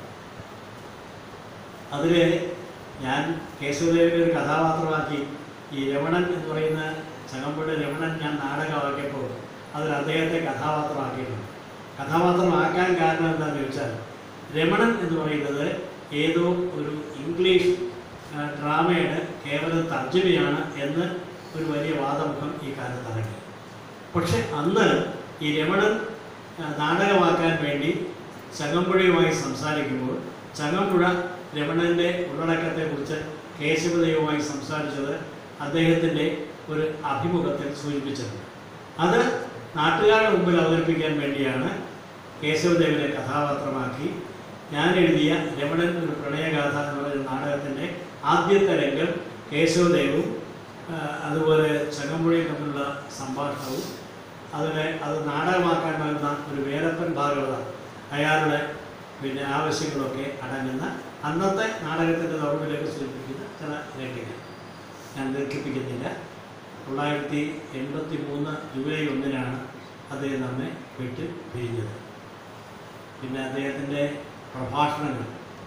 അതിൽ ഞാൻ കേശവദേവനെ ഒരു കഥാപാത്രമാക്കി ഈ രമണൻ എന്ന് പറയുന്ന ചങ്ങമ്പുഴ രമണൻ ഞാൻ നാടകമാക്കിയപ്പോൾ അതിൽ അദ്ദേഹത്തെ കഥാപാത്രമാക്കിയിട്ടുണ്ട് കഥാപാത്രമാക്കാൻ കാരണം എന്താണെന്ന് ചോദിച്ചാൽ രമണൻ എന്ന് പറയുന്നത് ഏതോ ഒരു ഇംഗ്ലീഷ് ആ, ഡ്രാമയുടെ കേവലം തർജ്ജമയാണ് എന്ന് ഒരു വലിയ വാദമുഖം ഈ കാലത്ത് ഇറങ്ങി പക്ഷെ അന്ന് ഈ രമണൻ ആ, നാടകമാക്കാൻ വേണ്ടി ചങ്ങമ്പുഴയുമായി സംസാരിക്കുമ്പോൾ ചങ്ങമ്പുഴ രമണൻ്റെ ഉള്ളടക്കത്തെക്കുറിച്ച് കേശവദേവുമായി സംസാരിച്ചത് അദ്ദേഹത്തിൻ്റെ ഒരു അഭിമുഖത്തിൽ സൂചിപ്പിച്ചിട്ടുണ്ട് അത് നാട്ടുകാരുടെ മുമ്പിൽ അവതരിപ്പിക്കാൻ വേണ്ടിയാണ് കേശവദേവനെ കഥാപാത്രമാക്കി ഞാൻ എഴുതിയ രമണൻ ഒരു പ്രണയഗാഥ എന്ന് പറയുന്ന നാടകത്തിൻ്റെ ആദ്യത്തെ രംഗം കേശവദേവും ആ, അതുപോലെ ചങ്ങമ്പുഴയും തമ്മിലുള്ള സംഭാഷണവും അതിനെ അത് നാടകമാക്കാൻ വരുന്ന ഒരു വേലപ്പൻ ഭാഗവത അയാളുടെ പിന്നെ ആവശ്യങ്ങളൊക്കെ അടങ്ങുന്ന അന്നത്തെ നാടകത്തിൻ്റെ ദൗർബല്യമൊക്കെ സൂചിപ്പിക്കുന്ന ചില രംഗങ്ങൾ ഞാൻ ദീർഘിപ്പിക്കുന്നില്ല തൊള്ളായിരത്തി എൺപത്തി മൂന്ന് ജൂലൈ ഒന്നിനാണ് അദ്ദേഹം നമ്മെ വിട്ട് പിരിഞ്ഞത് പിന്നെ അദ്ദേഹത്തിൻ്റെ പ്രഭാഷണങ്ങൾ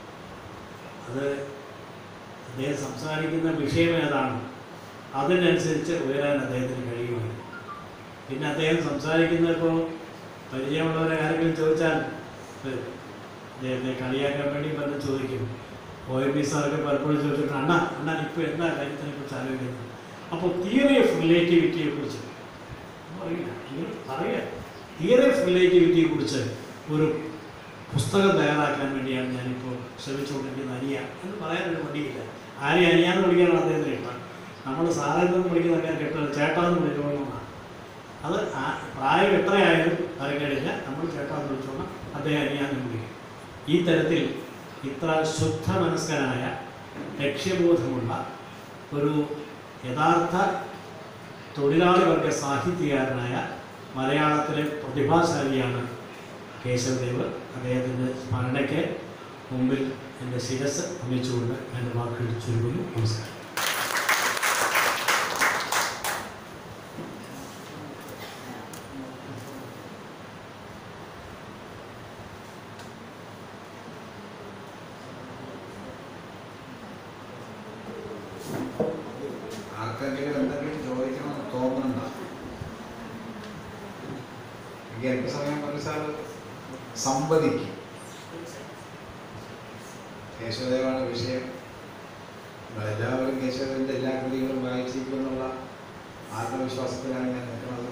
അത് അദ്ദേഹം സംസാരിക്കുന്ന വിഷയം ഏതാണ് അതിനനുസരിച്ച് ഉയരാൻ അദ്ദേഹത്തിന് കഴിയുമായിരുന്നു പിന്നെ അദ്ദേഹം സംസാരിക്കുന്നത് ഇപ്പോൾ പരിചയമുള്ളവരെ ആരെങ്കിലും ചോദിച്ചാൽ ഏഹ്, അദ്ദേഹത്തെ കളിയാക്കാൻ വേണ്ടി പലരും ചോദിക്കും ഒ എം പി സാറൊക്കെ പലപ്പോഴും ചോദിച്ചിട്ടുണ്ട് അണ്ണ അണ്ണൻ ഇപ്പോൾ എന്താ കാര്യത്തിനെ കുറിച്ച് ആലോചിക്കുന്നത് അപ്പോൾ തിയറി ഓഫ് റിലേറ്റിവിറ്റിയെ കുറിച്ച് അറിയില്ല നിങ്ങൾ പറയുക തിയറി ഓഫ് റിലേറ്റിവിറ്റിയെ കുറിച്ച് ഒരു പുസ്തകം തയ്യാറാക്കാൻ വേണ്ടിയാണ് ഞാനിപ്പോൾ ശ്രമിച്ചുകൊണ്ടിരിക്കുന്ന അനിയ എന്ന് പറയാനൊരു മടിയില്ല ആരെയും അനിയാന്ന് വിളിക്കാനാണ് അദ്ദേഹത്തിന് ഇഷ്ടം നമ്മൾ സാറെന്ന് വിളിക്കുന്ന അങ്ങനെ കേട്ടത് ചേട്ടാന്ന് വിളിക്കണമെന്നാണ് അത് ആ- പ്രായം എത്രയായാലും തരക്കേടില്ല നമ്മൾ ചേട്ടാന്ന് വിളിച്ചോണം അദ്ദേഹം അനിയാന്ന് വിളിക്കും ഈ തരത്തിൽ ഇത്ര ശുദ്ധ മനസ്കനായ ലക്ഷ്യബോധമുള്ള ഒരു യഥാർത്ഥ തൊഴിലാളി വർഗ സാഹിത്യകാരനായ മലയാളത്തിലെ പ്രതിഭാശാലിയാണ് കേശവദേവ് അദ്ദേഹത്തിൻ്റെ സ്മരണയ്ക്ക് മുമ്പിൽ എൻ്റെ ശിരസ് അമിച്ചുകൊണ്ട് എൻ്റെ വാക്കുകൾ ചുരുങ്ങുന്നു നമസ്കാരം ആർക്കെങ്കിലും എന്തെങ്കിലും ചോദിക്കണമെന്ന് തോന്നുന്നുണ്ടോ എനിക്ക് അല്പസമയം മനസ്സാൽ സംവദിക്കും കേശവദേവാണ് വിഷയം നമ്മളെല്ലാവരും കേശവദേവൻ്റെ എല്ലാ കൃതികളും വായിച്ചിരിക്കുമെന്നുള്ള ആത്മവിശ്വാസത്തിലാണ് ഞാൻ നിൽക്കുന്നത്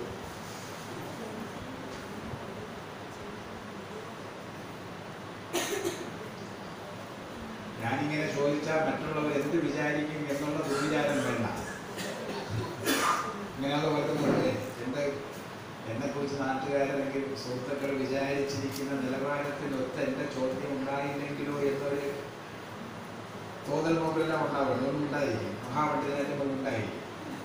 ഞാനിങ്ങനെ ചോദിച്ചാൽ മറ്റുള്ളവർ എന്ത് വിചാരിക്കും എന്നുള്ള ദുർവിചാരം വേണ്ട ഇങ്ങനെയുള്ള വർക്കുന്നുണ്ട് എൻ്റെ എന്നെക്കുറിച്ച് കുറിച്ച് നാട്ടുകാരല്ലെങ്കിൽ സുഹൃത്തുക്കൾ വിചാരിച്ചിരിക്കുന്ന നിലവാരത്തിനൊത്ത് എൻ്റെ ചോദ്യം ഉണ്ടായില്ലെങ്കിലോ എന്നൊരു തോന്നൽ മുമ്പെല്ലാം ഉണ്ടാവും അതൊന്നും ഉണ്ടായിരിക്കും മഹാപണ്ഡിതനും ഒന്നും ഉണ്ടായിരിക്കും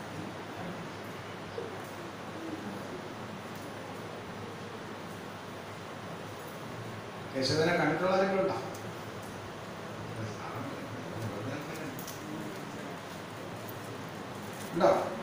കേശവനെ കണ്ടിട്ടുള്ള ആരെങ്കിലും ഉണ്ടോ ഉണ്ടോ